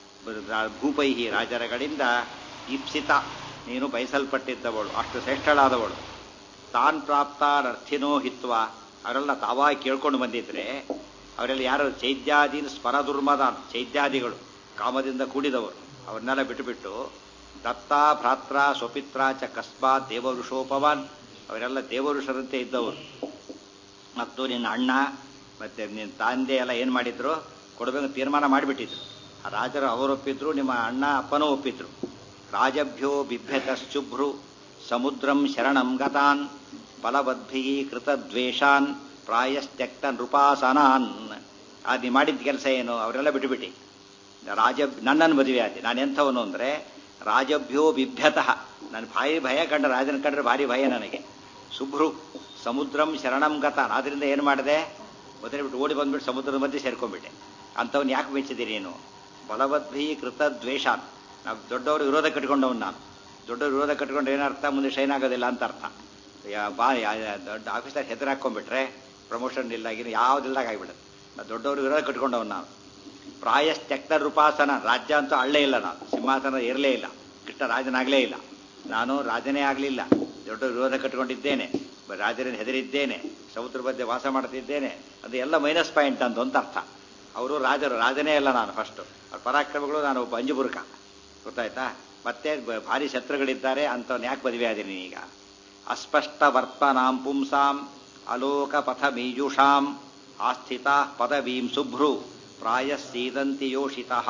S1: ಭೂಪೈಹಿ ರಾಜರಗಳಿಂದ ಇಪ್ಸಿತ ನೀನು ಬಯಸಲ್ಪಟ್ಟಿದ್ದವಳು ಅಷ್ಟು ಶ್ರೇಷ್ಠಳಾದವಳು ತಾನ್ ಪ್ರಾಪ್ತ ಅರ್ಥಿನೋ ಹಿತ್ವ ಅವರೆಲ್ಲ ತಾವಾಗಿ ಕೇಳ್ಕೊಂಡು ಬಂದಿದ್ರೆ ಅವರೆಲ್ಲ ಯಾರು ಚೈತ್ಯಾದೀನ್ ಸ್ಮರ ದುರ್ಮದಾನ್ ಚೈತ್ಯಾದಿಗಳು ಕಾಮದಿಂದ ಕೂಡಿದವರು ಅವ್ರನ್ನೆಲ್ಲ ಬಿಟ್ಟುಬಿಟ್ಟು ದತ್ತ ಭ್ರಾತ್ರ ಸ್ವಪಿತ್ರ ಚ ಕಸ್ಮಾತ್ ದೇವಋಷೋಪವಾನ್ ಅವರೆಲ್ಲ ದೇವಋಷರಂತೆ ಇದ್ದವರು ಮತ್ತು ನಿನ್ನ ಅಣ್ಣ ಮತ್ತೆ ನಿನ್ನ ತಂದೆ ಎಲ್ಲ ಏನು ಮಾಡಿದ್ರು ಕೊಡಬೇಕು ತೀರ್ಮಾನ ಮಾಡಿಬಿಟ್ಟಿದ್ರು ಆ ರಾಜರು ಅವರೊಪ್ಪಿದ್ರು ನಿಮ್ಮ ಅಣ್ಣ ಅಪ್ಪನೂ ಒಪ್ಪಿದ್ರು ರಾಜಭ್ಯೋ ಬಿಭ್ಯತಶ್ಚುಭ್ರು ಸಮುದ್ರಂ ಶರಣಂ ಗತಾನ್ ಬಲವದ್ಭಿ ಕೃತದ್ವೇಷಾನ್ ಪ್ರಾಯಶ್ತ್ಯಕ್ತ ನೃಪಾಸನಾನ್ ಅದು ಮಾಡಿದ ಕೆಲಸ ಏನು ಅವರೆಲ್ಲ ಬಿಟ್ಟುಬಿಟ್ಟು ರಾಜ ನನ್ನನ್ನು ಮದುವೆ ಆದಿ ನಾನು ಎಂಥವನು ಅಂದರೆ ರಾಜಭ್ಯೋ ಬಿಭ್ಯತಃ ನನ್ನ ಭಾರಿ ಭಯ ಕಂಡ ರಾಜನ ಕಂಡ್ರೆ ಭಾರಿ ಭಯ ನನಗೆ ಶುಭ್ರು ಸಮುದ್ರಂ ಶರಣಂ ಗತಾನ್ ಆದ್ರಿಂದ ಏನು ಮಾಡಿದೆ ಮೊದಲೇ ಬಿಟ್ಟು ಓಡಿ ಬಂದ್ಬಿಟ್ಟು ಸಮುದ್ರದ ಮಧ್ಯೆ ಸೇರ್ಕೊಂಡ್ಬಿಟ್ಟೆ ಅಂಥವ್ನು ಯಾಕೆ ಮೆಚ್ಚಿದೆ ನೀನು ಬಲವದ್ಭಿ ಕೃತ ದ್ವೇಷಾನ್ ನಾವು ದೊಡ್ಡವರು ವಿರೋಧ ಕಟ್ಕೊಂಡವನು ನಾನು ದೊಡ್ಡವರು ವಿರೋಧ ಕಟ್ಕೊಂಡ್ರೆ ಏನರ್ಥ ಮುಂದೆ ಶೈನ್ ಆಗೋದಿಲ್ಲ ಅಂತ ಅರ್ಥ ಬಾ ದೊಡ್ಡ ಆಫೀಸರ್ ಹೆದರ್ ಹಾಕೊಂಡ್ಬಿಟ್ರೆ ಪ್ರಮೋಷನ್ ಇಲ್ಲ ಏನು ಯಾವುದಿಲ್ದಾಗ ಆಗಿಬಿಡುತ್ತೆ ನಾನು ದೊಡ್ಡವರು ವಿರೋಧ ಕಟ್ಕೊಂಡವನು ನಾನು ಪ್ರಾಯಶ್ತ್ಯಕ್ತ ರೂಪಾಸನ ರಾಜ್ಯ ಅಂತೂ ಅಳ್ಳೇ ಇಲ್ಲ ನಾನು ಸಿಂಹಾಸನ ಇರಲೇ ಇಲ್ಲ ಕೃಷ್ಣ ರಾಜನಾಗಲೇ ಇಲ್ಲ ನಾನು ರಾಜನೇ ಆಗಲಿಲ್ಲ ದೊಡ್ಡ ವಿರೋಧ ಕಟ್ಕೊಂಡಿದ್ದೇನೆ ರಾಜರನ್ನು ಹೆದರಿದ್ದೇನೆ ಸಮುದ್ರ ಮಧ್ಯೆ ವಾಸ ಮಾಡ್ತಿದ್ದೇನೆ ಅದು ಎಲ್ಲ ಮೈನಸ್ ಪಾಯಿಂಟ್ ಅಂತ ಅಂತ ಅರ್ಥ ಅವರು ರಾಜರು ರಾಜನೇ ಅಲ್ಲ ನಾನು ಫಸ್ಟು ಅವ್ರ ಪರಾಕ್ರಮಗಳು ನಾನು ಒಬ್ಬ ಅಂಜುಬುರುಕ ಗೊತ್ತಾಯ್ತಾ ಮತ್ತೆ ಭಾರಿ ಶತ್ರುಗಳಿದ್ದಾರೆ ಅಂಥವ್ನು ಯಾಕೆ ಮದುವೆ ಆದೀನಿ ಈಗ ಅಸ್ಪಷ್ಟ ವರ್ಪನಾಂ ಪುಂಸಾಂ ಅಲೋಕ ಪಥ ಮೀಜುಷಾಂ ಆಸ್ಥಿತಾ ಪದವೀಂ ಶುಭ್ರು ಪ್ರಾಯಸ್ಸೀದಂತಿ ಯೋಷಿತಃ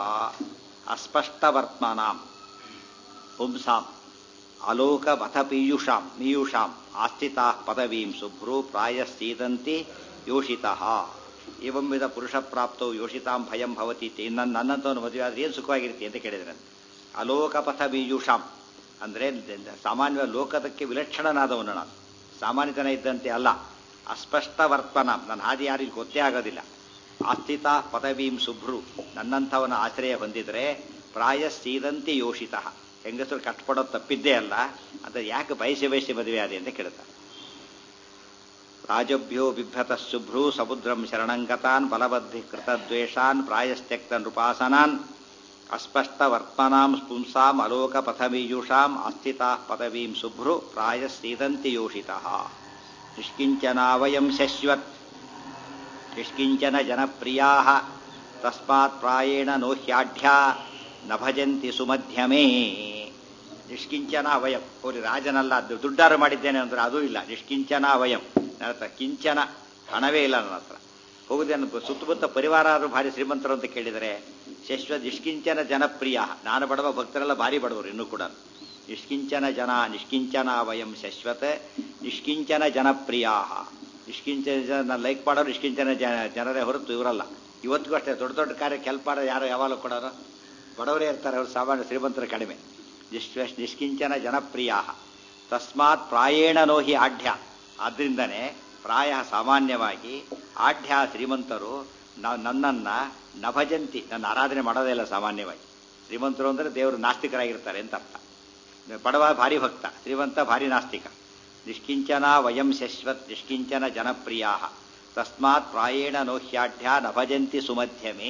S1: ಅಸ್ಪಷ್ಟ ವರ್ತ್ಮನಾಂ ಪುಂಸಾಂ ಅಲೋಕ ಪಥ ಪೀಯುಷಾಂ ಮೀಯುಷಾಂ ಆಸ್ಥಿತಾ ಪದವೀಂ ಶುಭ್ರು ಪ್ರಾಯಸ್ಸೀದಂತಿ ಯೋಷಿತಃ ಏವಂ ವಿಧ ಪುರುಷ ಪ್ರಾಪ್ತವು ಯೋಷಿತಾಂ ಭಯಂ ಭವತಿ ನನ್ನ ನನ್ನಂತವನು ಮದುವೆ ಆದರೆ ಏನು ಸುಖವಾಗಿರ್ತಿ ಅಂತ ಕೇಳಿದ್ರೆ ಅಲೋಕಪಥ ಬೀಜುಷಾಂ ಅಂದರೆ ಸಾಮಾನ್ಯ ಲೋಕದಕ್ಕೆ ವಿಲಕ್ಷಣನಾದವನು ನಾನು ಸಾಮಾನ್ಯತನ ಇದ್ದಂತೆ ಅಲ್ಲ ಅಸ್ಪಷ್ಟ ವರ್ತನ ನನ್ನ ಹಾದಿ ಯಾರಿಗೂ ಗೊತ್ತೇ ಆಗೋದಿಲ್ಲ ಆಸ್ಥಿತ ಪದವೀಂ ಶುಭ್ರು ನನ್ನಂಥವನ ಆಶ್ರಯ ಹೊಂದಿದರೆ ಪ್ರಾಯ ಸೀದಂತಿ ಯೋಷಿತ ಹೆಂಗಸರು ಕಷ್ಟಪಡೋದು ತಪ್ಪಿದ್ದೇ ಅಲ್ಲ ಅಂತ ಯಾಕೆ ಬಯಸಿ ಬಯಸಿ ಮದುವೆ ಆದೆ ಅಂತ ಕೇಳ್ತಾರೆ ರಾಜಭ್ಯೋ ಬಿಭ್ರತ ಶುಭ್ರು ಸಮುದ್ರಂ ಶರಣಂಗತಾನ್ ಬಲಬದ್ಧಿ ಕೃತದ್ವೇಷಾನ್ ಪ್ರಾಯಸ್ತ್ಯಕ್ತ ನೃಪಾಸನಾನ್ ಅಸ್ಪಷ್ಟ ವರ್ತ್ಮನಾಂ ಪುಂಸಾಂ ಅಲೋಕ ಪಥಮೀಯುಷಾಂ ಅಸ್ಥಿತಾ ಪದವೀಂ ಶುಭ್ರು ಪ್ರಾಯಸ್ಸೀದಂತಿ ಯೋಷಿತಃ ನಿಷ್ಕಿಂಚನಾವಯಂ ಶಶ್ವತ್ ನಿಷ್ಕಿಂಚನ ಜನಪ್ರಿಯಾ ತಸ್ಮಾತ್ ಪ್ರಾಯೇಣ ನೋಹ್ಯಾಢ್ಯಾ ನ ಭಜಂತಿ ಸುಮಧ್ಯಮೇ ನಿಷ್ಕಿಂಚನ ವಯಂ ಹೋರಿ ರಾಜನಲ್ಲ ದುಡ್ಡಾರು ಮಾಡಿದ್ದೇನೆ ಅಂದ್ರೆ ಅದೂ ಇಲ್ಲ ನಿಷ್ಕಿಂಚನ ವಯಂ ನನ್ನ ಹತ್ರ ಕಿಂಚನ ಹಣವೇ ಇಲ್ಲ ನನ್ನ ಹತ್ರ ಹೋಗುದೇನು ಸುತ್ತಮುತ್ತ ಪರಿವಾರ ಆದರೂ ಭಾರಿ ಶ್ರೀಮಂತರು ಅಂತ ಕೇಳಿದರೆ ಶಶ್ವ ನಿಷ್ಕಿಂಚನ ಜನಪ್ರಿಯ ನಾನು ಬಡವ ಭಕ್ತರೆಲ್ಲ ಭಾರಿ ಬಡವರು ಇನ್ನೂ ಕೂಡ ನಿಷ್ಕಿಂಚನ ಜನ ನಿಷ್ಕಿಂಚನ ವಯಂ ಶಶ್ವತ್ ನಿಷ್ಕಿಂಚನ ಜನಪ್ರಿಯ ನಿಷ್ಕಿಂಚನ ಜನ ಲೈಕ್ ಮಾಡೋರು ನಿಷ್ಕಿಂಚನ ಜನ ಜನರೇ ಹೊರತು ಇವರಲ್ಲ ಇವತ್ತಿಗೂ ಅಷ್ಟೇ ದೊಡ್ಡ ದೊಡ್ಡ ಕಾರ್ಯಕ್ಕೆ ಹೆಲ್ಪ್ ಮಾಡೋದು ಯಾರು ಯಾವಾಗಲೂ ಕೊಡೋರು ಬಡವರೇ ಇರ್ತಾರೆ ಅವರು ಸಾಮಾನ್ಯ ಶ್ರೀಮಂತರು ಕಡಿಮೆ ನಿಷ್ಕ ನಿಷ್ಕಿಂಚನ ಜನಪ್ರಿಯ ತಸ್ಮಾತ್ ಪ್ರಾಯೇಣ ನೋಹಿ ಆಢ್ಯ ಆದ್ರಿಂದನೇ ಪ್ರಾಯ ಸಾಮಾನ್ಯವಾಗಿ ಆಢ್ಯ ಶ್ರೀಮಂತರು ನಾವು ನನ್ನನ್ನು ನಭಜಂತಿ ನನ್ನ ಆರಾಧನೆ ಮಾಡೋದೇ ಇಲ್ಲ ಸಾಮಾನ್ಯವಾಗಿ ಶ್ರೀಮಂತರು ಅಂದರೆ ದೇವರು ನಾಸ್ತಿಕರಾಗಿರ್ತಾರೆ ಅಂತ ಅರ್ಥ ಬಡವ ಭಾರಿ ಭಕ್ತ ಶ್ರೀಮಂತ ಭಾರಿ ನಾಸ್ತಿಕ ನಿಷ್ಕಿಂಚನ ವಯಂ ಶಶ್ವತ್ ನಿಷ್ಕಿಂಚನ ಜನಪ್ರಿಯ ತಸ್ಮಾತ್ ಪ್ರಾಯೇಣ ನೋಹ್ಯಾಢ್ಯ ನಭಜಂತಿ ಸುಮಧ್ಯಮೇ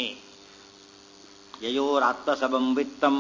S1: ಯಯೋರಾತ್ಮಸಮಂ ವಿತ್ತಂ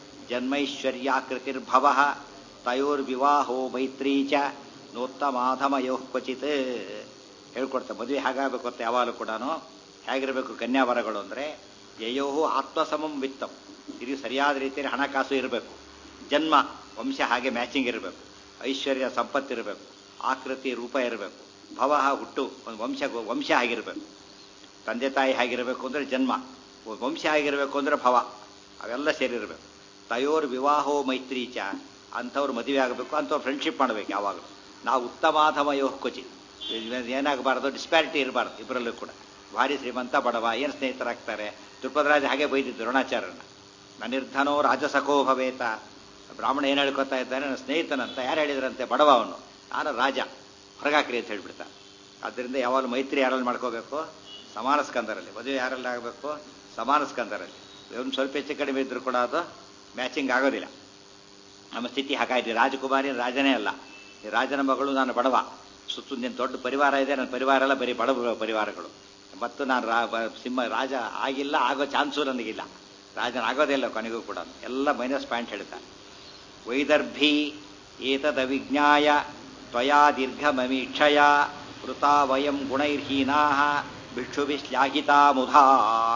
S1: ಜನ್ಮೈಶ್ವರ್ಯಾಕೃತಿರ್ಭವ ತಯೋರ್ವಿವಾಹೋ ಮೈತ್ರೀ ಚ ನೋತ್ತಮಾಧಮಯೋ ಕ್ವಚಿತ್ ಹೇಳ್ಕೊಡ್ತಾರೆ ಮದುವೆ ಹೇಗಾಗಬೇಕು ಅಂತ ಯಾವಾಗಲೂ ಕೂಡ ಹೇಗಿರಬೇಕು ಕನ್ಯಾವರಗಳು ಅಂದರೆ ಯಯೋ ಆತ್ಮಸಮಂ ವಿತ್ತಂ ಇದು ಸರಿಯಾದ ರೀತಿಯಲ್ಲಿ ಹಣಕಾಸು ಇರಬೇಕು ಜನ್ಮ ವಂಶ ಹಾಗೆ ಮ್ಯಾಚಿಂಗ್ ಇರಬೇಕು ಐಶ್ವರ್ಯ ಸಂಪತ್ತಿರಬೇಕು ಆಕೃತಿ ರೂಪ ಇರಬೇಕು ಭವ ಹುಟ್ಟು ಒಂದು ವಂಶ ವಂಶ ಆಗಿರಬೇಕು ತಂದೆ ತಾಯಿ ಹೇಗಿರಬೇಕು ಅಂದರೆ ಜನ್ಮ ವಂಶ ಆಗಿರಬೇಕು ಅಂದರೆ ಭವ ಅವೆಲ್ಲ ಸೇರಿರಬೇಕು ತಯೋರ್ ವಿವಾಹೋ ಮೈತ್ರೀಚ ಅಂಥವ್ರು ಮದುವೆ ಆಗಬೇಕು ಅಂಥವ್ರು ಫ್ರೆಂಡ್ಶಿಪ್ ಮಾಡಬೇಕು ಯಾವಾಗಲೂ ನಾವು ಉತ್ತಮಾಧಮಯೋ ಕ್ವಚಿ ಏನಾಗಬಾರ್ದು ಡಿಸ್ಪ್ಯಾರಿಟಿ ಇರಬಾರ್ದು ಇಬ್ಬರಲ್ಲೂ ಕೂಡ ಭಾರಿ ಶ್ರೀಮಂತ ಬಡವ ಏನು ಸ್ನೇಹಿತರಾಗ್ತಾರೆ ದ್ರುಪದರಾಜ ಹಾಗೆ ಬೈದಿದ್ದು ದ್ರೋಣಾಚಾರ್ಯನ ನನಿರ್ಧನೋ ರಾಜಸಖೋ ಭವೇತ ಬ್ರಾಹ್ಮಣ ಏನು ಹೇಳ್ಕೊತಾ ಇದ್ದಾನೆ ನನ್ನ ಸ್ನೇಹಿತನಂತ ಯಾರು ಹೇಳಿದ್ರಂತೆ ಬಡವ ಅವನು ನಾನು ರಾಜ ಹೊರಗಾಕ್ರಿ ಅಂತ ಹೇಳ್ಬಿಡ್ತಾನೆ ಆದ್ದರಿಂದ ಯಾವಾಗಲೂ ಮೈತ್ರಿ ಯಾರಲ್ಲಿ ಮಾಡ್ಕೋಬೇಕು ಸಮಾನ ಸ್ಕಂದರಲ್ಲಿ ಮದುವೆ ಯಾರಲ್ಲಿ ಆಗಬೇಕು ಸಮಾನ ಸ್ಕಂದರಲ್ಲಿ ಒಂದು ಸ್ವಲ್ಪ ಹೆಚ್ಚು ಕಡಿಮೆ ಇದ್ರೂ ಕೂಡ ಅದು ಮ್ಯಾಚಿಂಗ್ ಆಗೋದಿಲ್ಲ ನಮ್ಮ ಸ್ಥಿತಿ ಹಾಗಾಗಿದೆ ರಾಜಕುಮಾರಿ ರಾಜನೇ ಅಲ್ಲ ಈ ರಾಜನ ಮಗಳು ನಾನು ಬಡವ ಸುತ್ತು ನಿನ್ನ ದೊಡ್ಡ ಪರಿವಾರ ಇದೆ ನನ್ನ ಪರಿವಾರ ಎಲ್ಲ ಬರೀ ಬಡವ ಪರಿವಾರಗಳು ಮತ್ತು ನಾನು ರಾ ಸಿಂಹ ರಾಜ ಆಗಿಲ್ಲ ಆಗೋ ಚಾನ್ಸು ನನಗಿಲ್ಲ ರಾಜನ ಆಗೋದೇ ಇಲ್ಲ ಕೊನೆಗೂ ಕೂಡ ಎಲ್ಲ ಮೈನಸ್ ಪಾಯಿಂಟ್ ಹೇಳ್ತಾನೆ ವೈದರ್ಭಿ ಏತದವಿಜ್ಞಾಯ ತ್ವಯಾ ದೀರ್ಘಮಮೀಕ್ಷಯ ವೃತಾ ವಯಂ ಗುಣೈರ್ಹೀನಾ ಭಿಕ್ಷುಭಿಶ್ಲಾಘಿತಾ ಮುಧಾ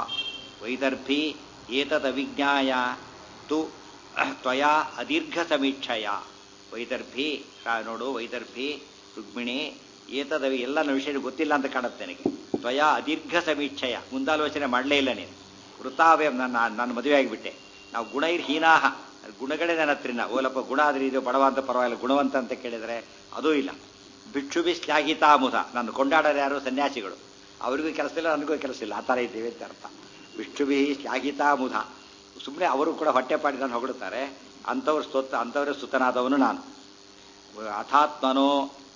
S1: ವೈದರ್ಭಿ ಏತದವಿಜ್ಞಾಯ ತು ತ್ವಯಾ ಅದೀರ್ಘ ಸಮೀಕ್ಷಯ ವೈದರ್ಭಿ ನೋಡು ವೈದರ್ಭಿ ರುಕ್ಮಿಣಿ ಏತದವಿ ಎಲ್ಲ ನನ್ನ ವಿಷಯ ಗೊತ್ತಿಲ್ಲ ಅಂತ ಕಾಣುತ್ತೆ ನನಗೆ ತ್ವಯಾ ಅದೀರ್ಘ ಸಮೀಕ್ಷಯ ಮುಂದಾಲೋಚನೆ ಮಾಡಲೇ ಇಲ್ಲ ನೀನು ವೃತಾವೇ ನನ್ನ ನಾನು ಮದುವೆ ಆಗಿಬಿಟ್ಟೆ ನಾವು ಗುಣೈರ್ಹೀನಾಹ ಗುಣಗಳೇ ನನ್ನ ಹತ್ರಿನ ಓಲಪ್ಪ ಗುಣ ಆದ್ರೆ ಇದು ಬಡವ ಅಂತ ಪರವಾಗಿಲ್ಲ ಗುಣವಂತ ಅಂತ ಕೇಳಿದರೆ ಅದೂ ಇಲ್ಲ ಭಿಕ್ಷು ಬಿ ಶ್ಲಾಘಿತಾ ಮುಧ ನಾನು ಕೊಂಡಾಡೋರು ಯಾರು ಸನ್ಯಾಸಿಗಳು ಅವರಿಗೂ ಕೆಲಸ ಇಲ್ಲ ನನಗೂ ಕೆಲಸ ಇಲ್ಲ ಆ ಥರ ಇದ್ದೇವೆ ಅಂತ ಅರ್ಥ ವಿಷ್ಣುಭಿ ಶ್ಲಾಘಿತಾ ಮುಧ ಸುಮ್ಮನೆ ಅವರು ಕೂಡ ಹೊಟ್ಟೆಪಾಡಿ ನಾನು ಹೊಗಳುತ್ತಾರೆ ಅಂಥವ್ರು ಸ್ತೋತ್ರ ಅಂಥವರೇ ಸ್ತುತನಾದವನು ನಾನು ಅಥಾತ್ಮನೋ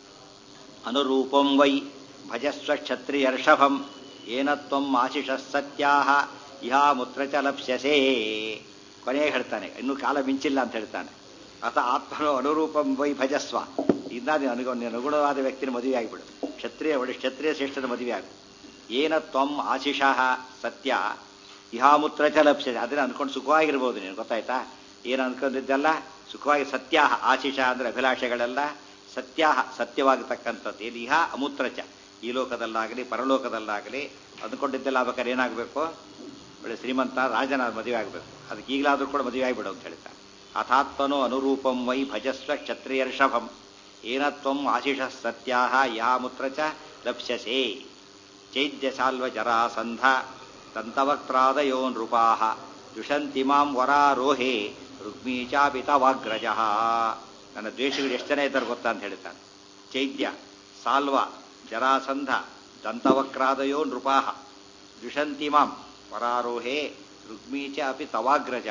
S1: ಅನುರೂಪಂ ವೈ ಭಜಸ್ವ ಕ್ಷತ್ರಿಯರ್ಷಭಂ ಏನತ್ವಂ ಆಶಿಷ ಸತ್ಯಾಹ ಇಹಾ ಮುತ್ರ ಚ ಲಪ್ಸ್ಯಸೇ ಕೊನೆಗೆ ಹೇಳ್ತಾನೆ ಇನ್ನೂ ಕಾಲ ಮಿಂಚಿಲ್ಲ ಅಂತ ಹೇಳ್ತಾನೆ ಅಥ ಆತ್ಮನೋ ಅನುರೂಪಂ ವೈ ಭಜಸ್ವ ಇನ್ನಾದ ಅನುಗು ಅನುಗುಣವಾದ ವ್ಯಕ್ತಿನ ಮದುವೆ ಆಗಿಬಿಡು ಕ್ಷತ್ರಿಯ ಒಳ್ಳೆ ಕ್ಷತ್ರಿಯ ಶ್ರೇಷ್ಠನ ಮದುವೆ ಆಗು ಏನ ತ್ವಂ ಆಶಿಷಃ ಸತ್ಯ ಇಹಾಮೂತ್ರ ಚ ಲಪ್ಸ್ಯತೆ ಅದನ್ನ ಅಂದ್ಕೊಂಡು ಸುಖವಾಗಿರ್ಬೋದು ನೀನು ಗೊತ್ತಾಯ್ತಾ ಏನು ಅಂದ್ಕೊಂಡಿದ್ದೆಲ್ಲ ಸುಖವಾಗಿ ಸತ್ಯ ಆಶಿಷ ಅಂದರೆ ಅಭಿಲಾಷೆಗಳೆಲ್ಲ ಸತ್ಯ ಸತ್ಯವಾಗತಕ್ಕಂಥದ್ದು ಏನು ಇಹ ಅಮೂತ್ರಚ ಈ ಲೋಕದಲ್ಲಾಗಲಿ ಪರಲೋಕದಲ್ಲಾಗಲಿ ಅಂದ್ಕೊಂಡಿದ್ದೆಲ್ಲ ಆಗ್ಬೇಕಾದ್ರೆ ಏನಾಗಬೇಕು ಒಳ್ಳೆ ಶ್ರೀಮಂತ ರಾಜನ ಮದುವೆ ಆಗಬೇಕು ಅದಕ್ಕೆ ಈಗಲಾದರೂ ಕೂಡ ಮದುವೆ ಆಗಿಬಿಡು ಅಂತ ಹೇಳ್ತಾರೆ ಅಥಾತ್ಮನೋ ಅನುರೂಪಂ ವೈ ಭಜಸ್ವ ಕ್ಷತ್ರಿಯರ್ಷಭಂ ಏನತ್ವಂ ಆಶಿಷ ಸತ್ಯಾಹ ಯಾಮುತ್ರ ಚ ಲಪ್ಸ್ಯಸೇ ಚೈದ್ಯ ಸಾಲ್ವ ಜರಾಸಂಧ ದಂತವಕ್ತ್ರಾದಯೋ ನೃಪಾಹ ದುಷಂತಿ ಮಾಂ ವರಾರೋಹೇ ರುಗ್ಮೀ ಚಾಪಿತವಾಗ್ರಜ ನನ್ನ ದ್ವೇಷಗಳು ಎಷ್ಟು ಜನ ಇದ್ದಾರೆ ಗೊತ್ತಾ ಅಂತ ಹೇಳ್ತಾನೆ ಚೈದ್ಯ ಸಾಲ್ವ ಜರಾಸಂಧ ದಂತವಕ್ರಾದಯೋ ನೃಪಾಹ ದುಷಂತಿ ಮಾಂ ವರಾರೋಹೇ ರುಗ್ಮೀ ಚ ಅಪಿ ತವಾಗ್ರಜ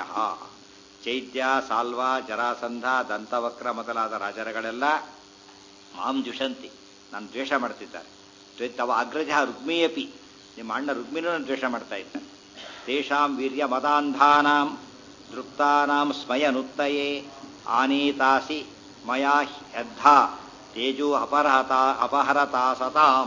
S1: ಚೈದ್ಯ ಸಾಲ್ವ ಜರಾಸಂಧ ದಂತವಕ್ರ ಮೊದಲಾದ ರಾಜರುಗಳೆಲ್ಲ ಮಾಂ ದುಷಂತಿ ನಾನು ದ್ವೇಷ ಮಾಡ್ತಿದ್ದಾರೆ ತವ ಅಗ್ರಜ ರುಗ್ಮಿಯಪಿ ನಿಮ್ಮ ಅಣ್ಣ ರುಗ್ಮಿನೂ ದ್ವೇಷ ಮಾಡ್ತಾ ಇದ್ದಾರೆ ತೇಷಾಂ ವೀರ್ಯ ಮದಾಂಧಾನಾಂ ದೃಪ್ತಾನಾಂ ಸ್ಮಯನುತ್ತಯೇ ಆನೀತಾಸಿ ಮಯಾ ಹ್ಯದ್ಧ ತೇಜೋ ಅಪಹರತ ಅಪಹರತಾ ಸತಾಂ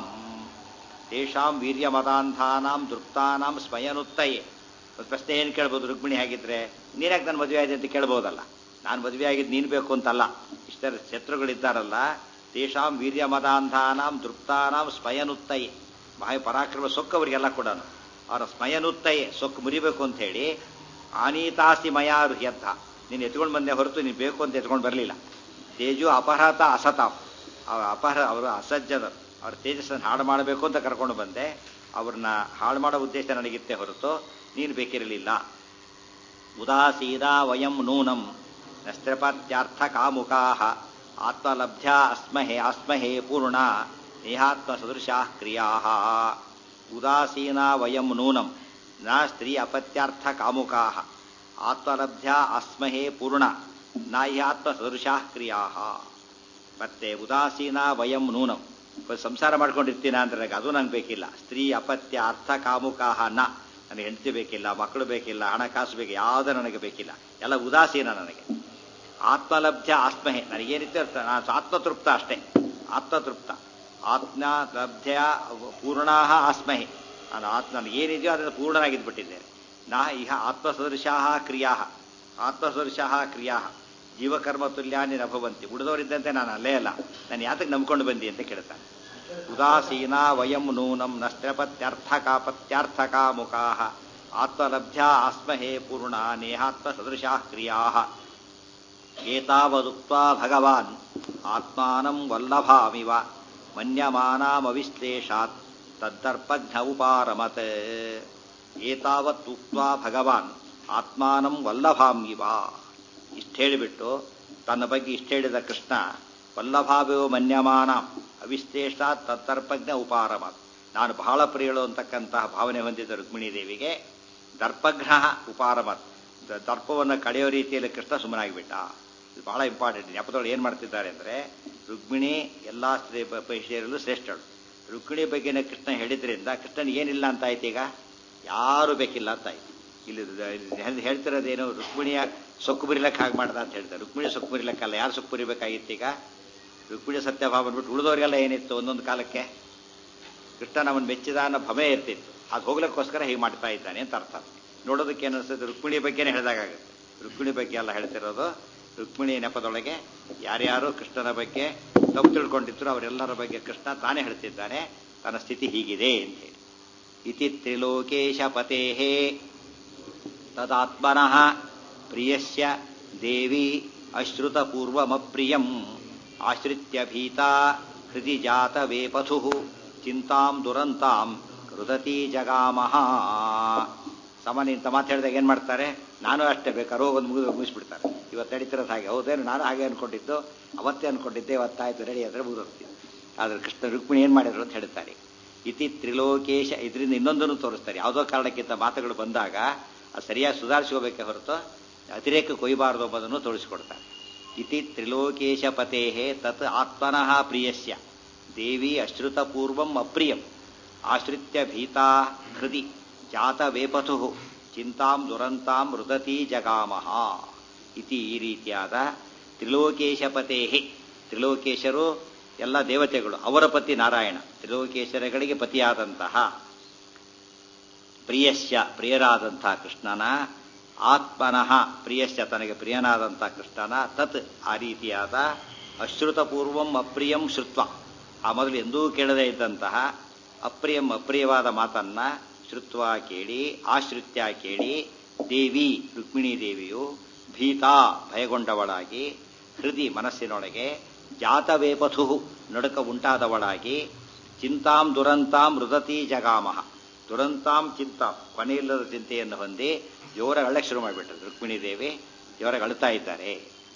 S1: ತೇಷಾಂ ವೀರ್ಯ ಮದಾಂಧಾನಾಂ ದೃಪ್ತಾನಾಂ ಸ್ಮಯನುತ್ತಯೇ ಒಂದು ಪ್ರಶ್ನೆ ಏನು ಕೇಳ್ಬೋದು ರುಕ್ಮಿಣಿ ಹೇಗಿದ್ರೆ ನೀನಾಗ ನನ್ನ ಮದುವೆ ಆಗಿದೆ ಅಂತ ಕೇಳ್ಬೋದಲ್ಲ ನಾನು ಮದುವೆ ಆಗಿದ್ದು ನೀನು ಬೇಕು ಅಂತಲ್ಲ ಇಷ್ಟರ ಶತ್ರುಗಳಿದ್ದಾರಲ್ಲ ತೇಷಾಂ ವೀರ್ಯ ಮದಾಂಧಾನಾಂ ದೃಪ್ತಾನಾಂ ಸ್ಮಯನುತ್ತಯೇ ಮಹಾಯ ಪರಾಕ್ರಮ ಸೊಕ್ಕು ಅವರಿಗೆಲ್ಲ ಕೂಡ ಅವರ ಸ್ಮಯನುತ್ತಯೇ ಸೊಕ್ಕು ಮುರಿಬೇಕು ಅಂತ ಹೇಳಿ ಆನೀತಾಸಿ ಮಯಾರು ಎದ್ದ ನೀನು ಎತ್ಕೊಂಡು ಬಂದೆ ಹೊರತು ನೀನು ಬೇಕು ಅಂತ ಎತ್ಕೊಂಡು ಬರಲಿಲ್ಲ ತೇಜು ಅಪಹೃತ ಅಸತಾಂ ಅವರ ಅಪಹರ ಅವರು ಅಸಜ್ಜದರು ಅವ್ರ ತೇಜಸ್ಸನ್ನು ಹಾಳು ಮಾಡಬೇಕು ಅಂತ ಕರ್ಕೊಂಡು ಬಂದೆ ಅವ್ರನ್ನ ಹಾಳು ಮಾಡೋ ಉದ್ದೇಶ ನನಗಿತ್ತೆ ಹೊರತು ನೀನು ಬೇಕಿರಲಿಲ್ಲ ಉದಾಸೀನಾ ವಯಂ ನೂನಂ ನಸ್ತ್ರಪಾತ್ಯಾರ್ಥ ಕಾಮುಕಾ ಆತ್ಮಲಬ್ಧ್ಯ ಅಸ್ಮಹೆ ಅಸ್ಮಹೆ ಪೂರ್ಣ ನೇಹಾತ್ಮ ಸದೃಶಾ ಕ್ರಿಯಾ ಉದಾಸೀನಾ ವಯಂ ನೂನಂ ನ ಸ್ತ್ರೀ ಅಪತ್ಯಾರ್ಥ ಕಾಮುಕಾ ಆತ್ಮಲಬ್ಧ್ಯ ಅಸ್ಮಹೇ ಪೂರ್ಣ ನ ಆತ್ಮ ಸದೃಶಾ ಕ್ರಿಯಾ ಮತ್ತೆ ಉದಾಸೀನ ವಯಂ ನೂನಂ ಇವತ್ತು ಸಂಸಾರ ಮಾಡ್ಕೊಂಡಿರ್ತೀನ ಅಂದ್ರೆ ನನಗೆ ಅದು ನಂಗೆ ಬೇಕಿಲ್ಲ ಸ್ತ್ರೀ ಅಪತ್ಯ ಅರ್ಥ ಕಾಮುಕಾಹ ನ ನನಗೆ ಹೆಂಡತಿ ಬೇಕಿಲ್ಲ ಮಕ್ಕಳು ಬೇಕಿಲ್ಲ ಹಣಕಾಸು ಬೇಕು ಯಾವುದೂ ನನಗೆ ಬೇಕಿಲ್ಲ ಎಲ್ಲ ಉದಾಸೀನ ನನಗೆ ಆತ್ಮಲಬ್ಧ ಆತ್ಮಹೆ ನನಗೇನಿತ್ತು ಅರ್ಥ ನಾನು ಆತ್ಮತೃಪ್ತ ಅಷ್ಟೇ ಆತ್ಮತೃಪ್ತ ಆತ್ಮಲಬ್ಧ ಪೂರ್ಣಾ ಆಸ್ಮಹೆ ನಾನು ಆತ್ಮ ನನಗೇನಿದೆಯೋ ಅದನ್ನು ಪೂರ್ಣನಾಗಿದ್ಬಿಟ್ಟಿದ್ದೇನೆ ನಾ ಇಹ ಆತ್ಮಸದೃಶಾ ಕ್ರಿಯಾ ಆತ್ಮಸದೃಶಾ ಕ್ರಿಯಾ ಜೀವಕರ್ಮ ತುಲ್ಯಾನಿ ನಭವಂತಿ ಉಳಿದವರಿದ್ದಂತೆ ನಾನು ಅಲ್ಲೇ ಅಲ್ಲ ನಾನು ಯಾತಕ್ಕೆ ನಂಬ್ಕೊಂಡು ಬಂದಿ ಅಂತ ಕೇಳ್ತಾನೆ ಉದಾಸೀನಾ ವಯಂ ನೂನಂ ನಸ್ತ್ರಪತ್ಯರ್ಥಕಾಪತ್ಯರ್ಥಕಾ ಮುಖಾ ಆತ್ಮಲಬ್ಧ್ಯಾ ಆಸ್ಮಹೇ ಪೂರ್ಣ ನೇಹಾತ್ಮ ಸದೃಶಾ ಕ್ರಿಯಾ ಏತಾವದುಕ್ತ್ವಾ ಭಗವಾನ್ ಆತ್ಮಾನಂ ವಲ್ಲಭಾಮಿವ ಮನ್ಯಮಾನಾಮವಿಶ್ಲೇಷಾತ್ ತದ್ದರ್ಪಘ್ನ ಉಪಾರಮತ್ ಏತಾವತ್ ಉಕ್ತ್ವಾ ಭಗವಾನ್ ಆತ್ಮಾನಂ ವಲ್ಲಭಾಮಿವ ಇಷ್ಟು ಹೇಳಿಬಿಟ್ಟು ತನ್ನ ಬಗ್ಗೆ ಇಷ್ಟು ಹೇಳಿದ ಕೃಷ್ಣ ವಲ್ಲಭಾವಿಯೋ ಮನ್ಯಮಾನ ಅವಿಶ್ಲೇಷ ತತ್ತರ್ಪಜ್ಞ ಉಪಾರಮ ನಾನು ಬಹಳ ಪ್ರಿಯಳು ಅಂತಕ್ಕಂತಹ ಭಾವನೆ ಹೊಂದಿದ್ದ ರುಕ್ಮಿಣಿ ದೇವಿಗೆ ದರ್ಪಘ್ನ ಉಪಾರಮತ್ ದರ್ಪವನ್ನು ಕಳೆಯೋ ರೀತಿಯಲ್ಲಿ ಕೃಷ್ಣ ಸುಮ್ಮನಾಗಿಬಿಟ್ಟ ಇದು ಬಹಳ ಇಂಪಾರ್ಟೆಂಟ್ ನೆಪದೊಳಗೆ ಏನು ಮಾಡ್ತಿದ್ದಾರೆ ಅಂದರೆ ರುಕ್ಮಿಣಿ ಎಲ್ಲ ಸ್ತ್ರೀ ವಿಷಯದಲ್ಲೂ ಶ್ರೇಷ್ಠಳು ರುಕ್ಮಿಣಿ ಬಗ್ಗೆನೇ ಕೃಷ್ಣ ಹೇಳಿದ್ರಿಂದ ಕೃಷ್ಣನಿಗೆ ಏನಿಲ್ಲ ಅಂತ ಆಯ್ತು ಈಗ ಯಾರು ಬೇಕಿಲ್ಲ ಅಂತ ಆಯ್ತು ಇಲ್ಲಿ ಹೇಳ್ತಿರೋದೇನು ರುಕ್ಮಿಣಿಯ ಸೊಕ್ಕು ಬರಿಲಕ್ಕೆ ಹಾಗೆ ಮಾಡ್ದ ಅಂತ ಹೇಳ್ತಾರೆ ರುಕ್ಮಿಣಿ ಸೊಕ್ಕು ಬರಿಲಕ್ಕಲ್ಲ ಯಾರು ಸೊಕ್ಕು ಬರಿಬೇಕಾಗಿತ್ತು ಈಗ ರುಕ್ಮಿಣಿ ಸತ್ಯಭಾವ ಅಂದ್ಬಿಟ್ಟು ಉಳಿದವರಿಗೆಲ್ಲ ಏನಿತ್ತು ಒಂದೊಂದು ಕಾಲಕ್ಕೆ ಕೃಷ್ಣ ನಮ್ಮನ್ನು ಮೆಚ್ಚಿದ ಅನ್ನೋ ಭಮೆ ಇರ್ತಿತ್ತು ಅದು ಹೋಗ್ಲಿಕ್ಕೋಸ್ಕರ ಹೀಗೆ ಮಾಡ್ತಾ ಇದ್ದಾನೆ ಅಂತ ಅರ್ಥ ನೋಡೋದಕ್ಕೆ ಏನಿಸ್ತದೆ ರುಕ್ಮಿಣಿ ಬಗ್ಗೆನೇ ಹೇಳಿದಾಗುತ್ತೆ ರುಕ್ಮಿಣಿ ಬಗ್ಗೆ ಎಲ್ಲ ಹೇಳ್ತಿರೋದು ರುಕ್ಮಿಣಿ ನೆಪದೊಳಗೆ ಯಾರ್ಯಾರು ಕೃಷ್ಣನ ಬಗ್ಗೆ ತಪ್ಪು ತಿಳ್ಕೊಂಡಿದ್ರು ಅವರೆಲ್ಲರ ಬಗ್ಗೆ ಕೃಷ್ಣ ತಾನೇ ಹೇಳ್ತಿದ್ದಾನೆ ತನ್ನ ಸ್ಥಿತಿ ಹೀಗಿದೆ ಅಂತ ಹೇಳಿ ಇತಿ ತ್ರಿಲೋಕೇಶ ಪತೇ ತದಾತ್ಮನಃ ಪ್ರಿಯಸ್ಯ ದೇವಿ ಅಶ್ರುತಪೂರ್ವಮಪ್ರಿಯಂ ಆಶ್ರಿತ್ಯ ಭೀತಾ ಹೃದಿ ಜಾತ ವೇಪಥು ಚಿಂತಾಂ ದುರಂತಾಂ ಕೃದತಿ ಜಗಾಮಹ ಸಾಮಾನ್ಯ ಇಂಥ ಮಾತು ಹೇಳಿದಾಗ ಏನು ಮಾಡ್ತಾರೆ ನಾನು ಅಷ್ಟೇ ಬೇಕಾರೋ ಒಂದು ಮುಗಿದು ಮುಗಿಸ್ಬಿಡ್ತಾರೆ ಇವತ್ತು ನಡೀತಿರೋದು ಹಾಗೆ ಹೌದೇನು ನಾನು ಹಾಗೆ ಅನ್ಕೊಂಡಿದ್ದು ಅವತ್ತೇ ಅನ್ಕೊಂಡಿದ್ದೆ ಇವತ್ತಾಯ್ತು ರೆಡಿ ಆದರೆ ಮುಗಿದೋಗ್ತೀನಿ ಆದರೆ ಕೃಷ್ಣ ರುಕ್ಮಿಣಿ ಏನು ಮಾಡಿದ್ರು ಅಂತ ಹೇಳ್ತಾರೆ ಇತಿ ತ್ರಿಲೋಕೇಶ ಇದರಿಂದ ಇನ್ನೊಂದನ್ನು ತೋರಿಸ್ತಾರೆ ಯಾವುದೋ ಕಾರಣಕ್ಕಿಂತ ಮಾತುಗಳು ಬಂದಾಗ ಅದು ಸರಿಯಾಗಿ ಸುಧಾರಿಸ್ಕೋಬೇಕೆ ಹೊರತು ಅತಿರೇಕ ಕೊಯ್ಬಾರದು ಎಂಬುದನ್ನು ತೋರಿಸಿಕೊಡ್ತಾರೆ ಇತಿ ತ್ರಿಲೋಕೇಶ ಪತೇ ತತ್ ಆತ್ಮನಃ ಪ್ರಿಯಸ್ಯ ದೇವಿ ಅಶ್ರುತಪೂರ್ವಂ ಅಪ್ರಿಯಂ ಆಶ್ರಿತ್ಯ ಭೀತಾ ಹೃದಿ ಜಾತ ವೇಪಥು ಚಿಂತಾಂ ದುರಂತಾಂ ರುದತಿ ಜಗಾಮಹ ಇತಿ ಈ ರೀತಿಯಾದ ತ್ರಿಲೋಕೇಶಪತೇ ತ್ರಿಲೋಕೇಶರು ಎಲ್ಲ ದೇವತೆಗಳು ಅವರ ಪತಿ ನಾರಾಯಣ ತ್ರಿಲೋಕೇಶ್ವರಗಳಿಗೆ ಪತಿಯಾದಂತಹ ಪ್ರಿಯಶ್ಯ ಪ್ರಿಯರಾದಂತಹ ಕೃಷ್ಣನ ಆತ್ಮನಃ ಪ್ರಿಯಶ್ಯ ತನಗೆ ಪ್ರಿಯನಾದಂತಹ ಕೃಷ್ಣನ ತತ್ ಆ ರೀತಿಯಾದ ಅಶ್ರುತಪೂರ್ವಂ ಅಪ್ರಿಯಂ ಶ್ರುತ್ವ ಆ ಮೊದಲು ಎಂದೂ ಕೇಳದೇ ಇದ್ದಂತಹ ಅಪ್ರಿಯಂ ಅಪ್ರಿಯವಾದ ಮಾತನ್ನ ಶ್ರುತ್ವ ಕೇಳಿ ಆಶ್ರಿತ್ಯ ಕೇಳಿ ದೇವಿ ರುಕ್ಮಿಣಿ ದೇವಿಯು ಭೀತಾ ಭಯಗೊಂಡವಳಾಗಿ ಹೃದಯ ಮನಸ್ಸಿನೊಳಗೆ ಜಾತವೇಪಥು ನಡುಕ ಉಂಟಾದವಳಾಗಿ ಚಿಂತಾಂ ದುರಂತಾಂ ಮೃದತಿ ಜಗಾಮಹ ದುರಂತಾಂ ಚಿಂತಾಂ ಕೊನೆಯಿಲ್ಲದ ಚಿಂತೆಯನ್ನು ಹೊಂದಿ ಜೋರಾಗಿ ಅಳ್ಳಕ್ಕೆ ಶುರು ಮಾಡಿಬಿಟ್ರು ರುಕ್ಮಿಣಿ ದೇವಿ ಜೋರಾಗಿ ಅಳ್ತಾ ಇದ್ದಾರೆ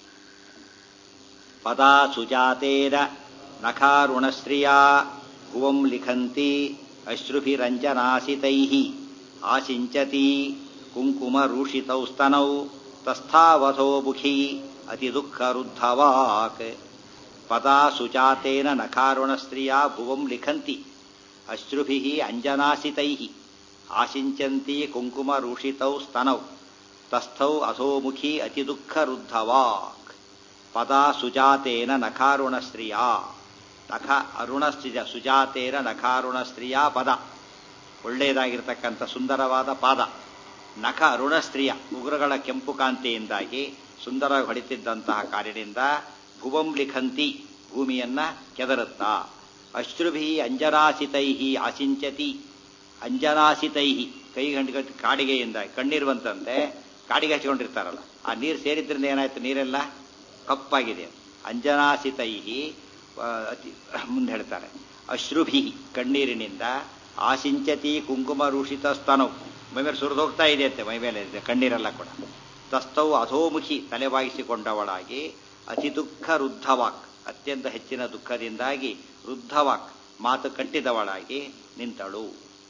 S1: ಪದಾ ಸುಜಾತೇರ ನಖಾರುಣಶ್ರಿಯಾ ಭುವಂ ಲಿಖಂತಿ ಅಶ್ರುಭಿರಂಜನಾಸಿತೈ ಆಸಿಂಚತಿ ಕುಂಕುಮರೂಷಿತೌ ಸ್ತನೌ ತಸ್ಥಾವಥೋ ಮುಖಿ ಅತಿ ದುಃಖರುದ್ಧವಾಕ್ ಪದಾ ಸುಜಾತೇನ ನಖಾರುಣಸ್ತ್ರೀಯಾ ಭುವಂ ಲಿಖಂತಿ ಅಶ್ರುಭಿ ಅಂಜನಾಸಿತೈ ಆಸಿಂಚಂತಿ ಕುಂಕುಮರೂಷಿತೌ ಸ್ತನೌ ತಸ್ಥೌ ಅಧೋಮುಖಿ ಅತಿ ದುಃಖರುದ್ಧವಾಕ್ ಪದಾ ಸುಜಾತೇನ ನಖಾರುಣಸ್ತ್ರೀಯಾ ನಖ ಅರುಣಸ್ತ್ರೀಯ ಸುಜಾತೇನ ನಖಾರುಣಸ್ತ್ರೀಯ ಪದ ಒಳ್ಳೆಯದಾಗಿರ್ತಕ್ಕಂಥ ಸುಂದರವಾದ ಪಾದ ನಖ ಅರುಣಸ್ತ್ರೀಯ ಉಗುರುಗಳ ಕೆಂಪು ಕಾಂತಿಯಿಂದಾಗಿ ಸುಂದರವಾಗಿ ಹೊಡಿತಿದ್ದಂತಹ ಕಾರಿನಿಂದ ಭುವಂ ಲಿಖಂತಿ ಭೂಮಿಯನ್ನ ಕೆದರುತ್ತಾ ಅಶ್ರುಭಿ ಅಂಜನಾಸಿತೈ ಆಸಿಂಚತಿ ಅಂಜನಾಸಿತೈ ಕೈ ಗಂಟು ಕಾಡಿಗೆಯಿಂದ ಕಣ್ಣೀರುವಂತಂತೆ ಕಾಡಿಗೆ ಹಚ್ಕೊಂಡಿರ್ತಾರಲ್ಲ ಆ ನೀರು ಸೇರಿದ್ರಿಂದ ಏನಾಯ್ತು ನೀರೆಲ್ಲ ಕಪ್ಪಾಗಿದೆ ಅಂಜನಾಸಿತೈ ಅತಿ ಮುಂದೆ ಹೇಳ್ತಾರೆ ಅಶ್ರುಭಿ ಕಣ್ಣೀರಿನಿಂದ ಆಸಿಂಚತಿ ಕುಂಕುಮ ರೂಷಿತ ಸ್ತನವು ಮೈಮೇಲೆ ಸುರಿದೋಗ್ತಾ ಇದೆ ಅಂತೆ ಮೈಮೇಲೆ ಇದೆ ಕಣ್ಣೀರೆಲ್ಲ ಕೂಡ ತಸ್ತವು ಅಧೋಮುಖಿ ತಲೆಬಾಗಿಸಿಕೊಂಡವಳಾಗಿ ಅತಿ ದುಃಖ ರುದ್ಧವಾಕ್ ಅತ್ಯಂತ ಹೆಚ್ಚಿನ ದುಃಖದಿಂದಾಗಿ ರುದ್ಧವಾಕ್ ಮಾತು ಕಟ್ಟಿದವಳಾಗಿ ನಿಂತಳು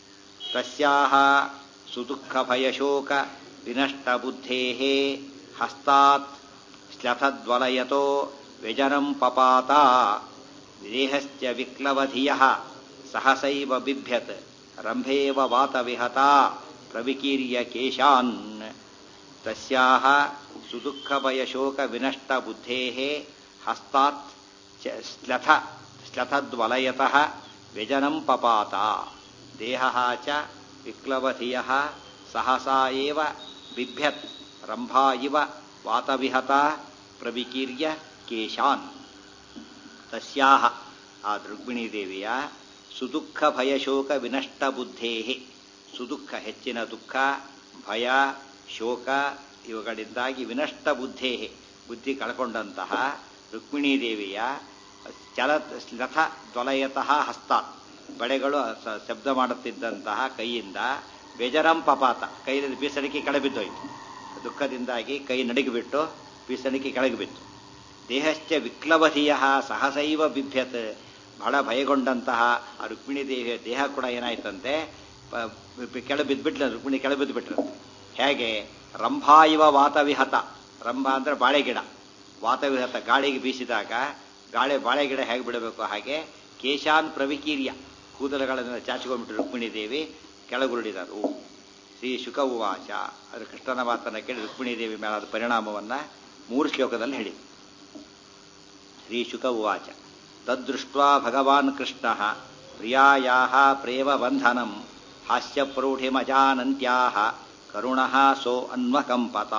S1: ತಸ್ಯಾಹ ಸುದುಃಖಭಯಶೋಕ ವಿನಷ್ಟಬುದ್ಧೇಃ ಹಸ್ತಾತ್ ಸ್ಲಥದ್ವಲಯತೋ ವ್ಯಜನಂ ಪಪಾತ ದೇಹಶ್ಚ ವಿಕ್ಲವಧಿಯಃ ಸಹಸೈವ ಬಿಭ್ಯತ್ ರಂಭೇವ ವಾತವಿಹತಾ ಪ್ರವಿಕೀರ್ಯ ಕೇಶಾನ್ ತಸ್ಯಾಹ ಸುದುಃಖಭಯಶೋಕ ವಿನಷ್ಟಬುದ್ಧೇಃ ಹಸ್ತಾತ್ ಚ ಸ್ಲಥ ಸ್ಲಥದ್ವಲಯತಃ ವ್ಯಜನಂ ಪಪಾತ ದೇಹಃ ಚ ವಿಕ್ಲವಧಿಯಃ ಸಹಸಾ ಏವ ಬಿಭ್ಯತ್ ರಂಭಾ ಇವ ವಾತವಿಹತಾ ಪ್ರವಿಕೀರ್ಯ ಕೇಶಾನ್ ತಸ್ಯಾಹ ಆ ರುಕ್ಮಿಣೀ ದೇವಿಯ ಸುದುಃಖ ಭಯಶೋಕ ವಿನಷ್ಟ ಬುದ್ಧೇಹಿ ಸುದುಃಖ ಹೆಚ್ಚಿನ ದುಃಖ ಭಯ ಶೋಕ ಇವುಗಳಿಂದಾಗಿ ವಿನಷ್ಟ ಬುದ್ಧೇಹಿ ಬುದ್ಧಿ ಕಳ್ಕೊಂಡಂತಹ ರುಕ್ಮಿಣೀ ದೇವಿಯ ಚಲ ಲಥ ದ್ವಲಯತಃ ಹಸ್ತ ಬಳೆಗಳು ಸ- ಶಬ್ದ ಮಾಡುತ್ತಿದ್ದಂತಹ ಕೈಯಿಂದ ಬೇಜರಂ ಪಪಾತ ಕೈಯಲ್ಲಿ ಬೀಸಣಿಕೆ ಕೆಳಬಿದ್ದೋಯ್ತು ದುಃಖದಿಂದಾಗಿ ಕೈ ನಡುಗಿಬಿಟ್ಟು ಬೀಸಣಿಕೆ ಕೆಳಗೆ ಬಿತ್ತು ದೇಹಶ್ಚ ವಿಕ್ಲವಧಿಯ ಸಹಸೈವ ಬಿಭ್ಯತ್ ಬಹಳ ಭಯಗೊಂಡಂತಹ ಆ ರುಕ್ಮಿಣಿ ದೇವಿಯ ದೇಹ ಕೂಡ ಏನಾಯ್ತಂತೆ ಪ- ಬಿ- ಕೆಳ ಬಿದ್ದುಬಿಟ್ಲ ರುಕ್ಮಿಣಿ ಕೆಳ ಬಿದ್ದುಬಿಟ್ರು ಹೇಗೆ ರಂಭಾ ಇವ ವಾತವಿಹತ ರಂಭಾ ಅಂದ್ರೆ ಬಾಳೆಗಿಡ ವಾತವಿಹತ ಗಾಳಿಗೆ ಬೀಸಿದಾಗ ಗಾಳಿ ಬಾಳೆಗಿಡ ಹೇಗೆ ಬಿಡಬೇಕು ಹಾಗೆ ಕೇಶಾನ್ ಪ್ರವಿಕೀರ್ಯ ಕೂದಲುಗಳನ್ನು ಚಾಚಿಕೊಂಡ್ಬಿಟ್ಟು ರುಕ್ಮಿಣಿ ದೇವಿ ಕೆಳಗುರುಳಿದರು ಶ್ರೀ ಶುಕ ಉವಾಚ ಅದು ಕೃಷ್ಣನ ಮಾತನ್ನು ಕೇಳಿ ರುಕ್ಮಿಣಿ ದೇವಿ ಮೇಲಾದ ಪರಿಣಾಮವನ್ನ ಮೂರು ಶ್ಲೋಕದಲ್ಲಿ ಹೇಳಿ ಶ್ರೀ ಶುಕ ಉವಾಚ ತದ್ದೃಷ್ಟ್ವಾ ಭಗವಾನ್ ಕೃಷ್ಣ ಪ್ರಿಯಾಯಾ ಪ್ರೇಮ ಬಂಧನಂ ಹಾಸ್ಯ ಪ್ರೌಢಿಮಜಾನಂತ್ಯಾ ಕರುಣ ಸೋ ಅನ್ವಕಂಪತ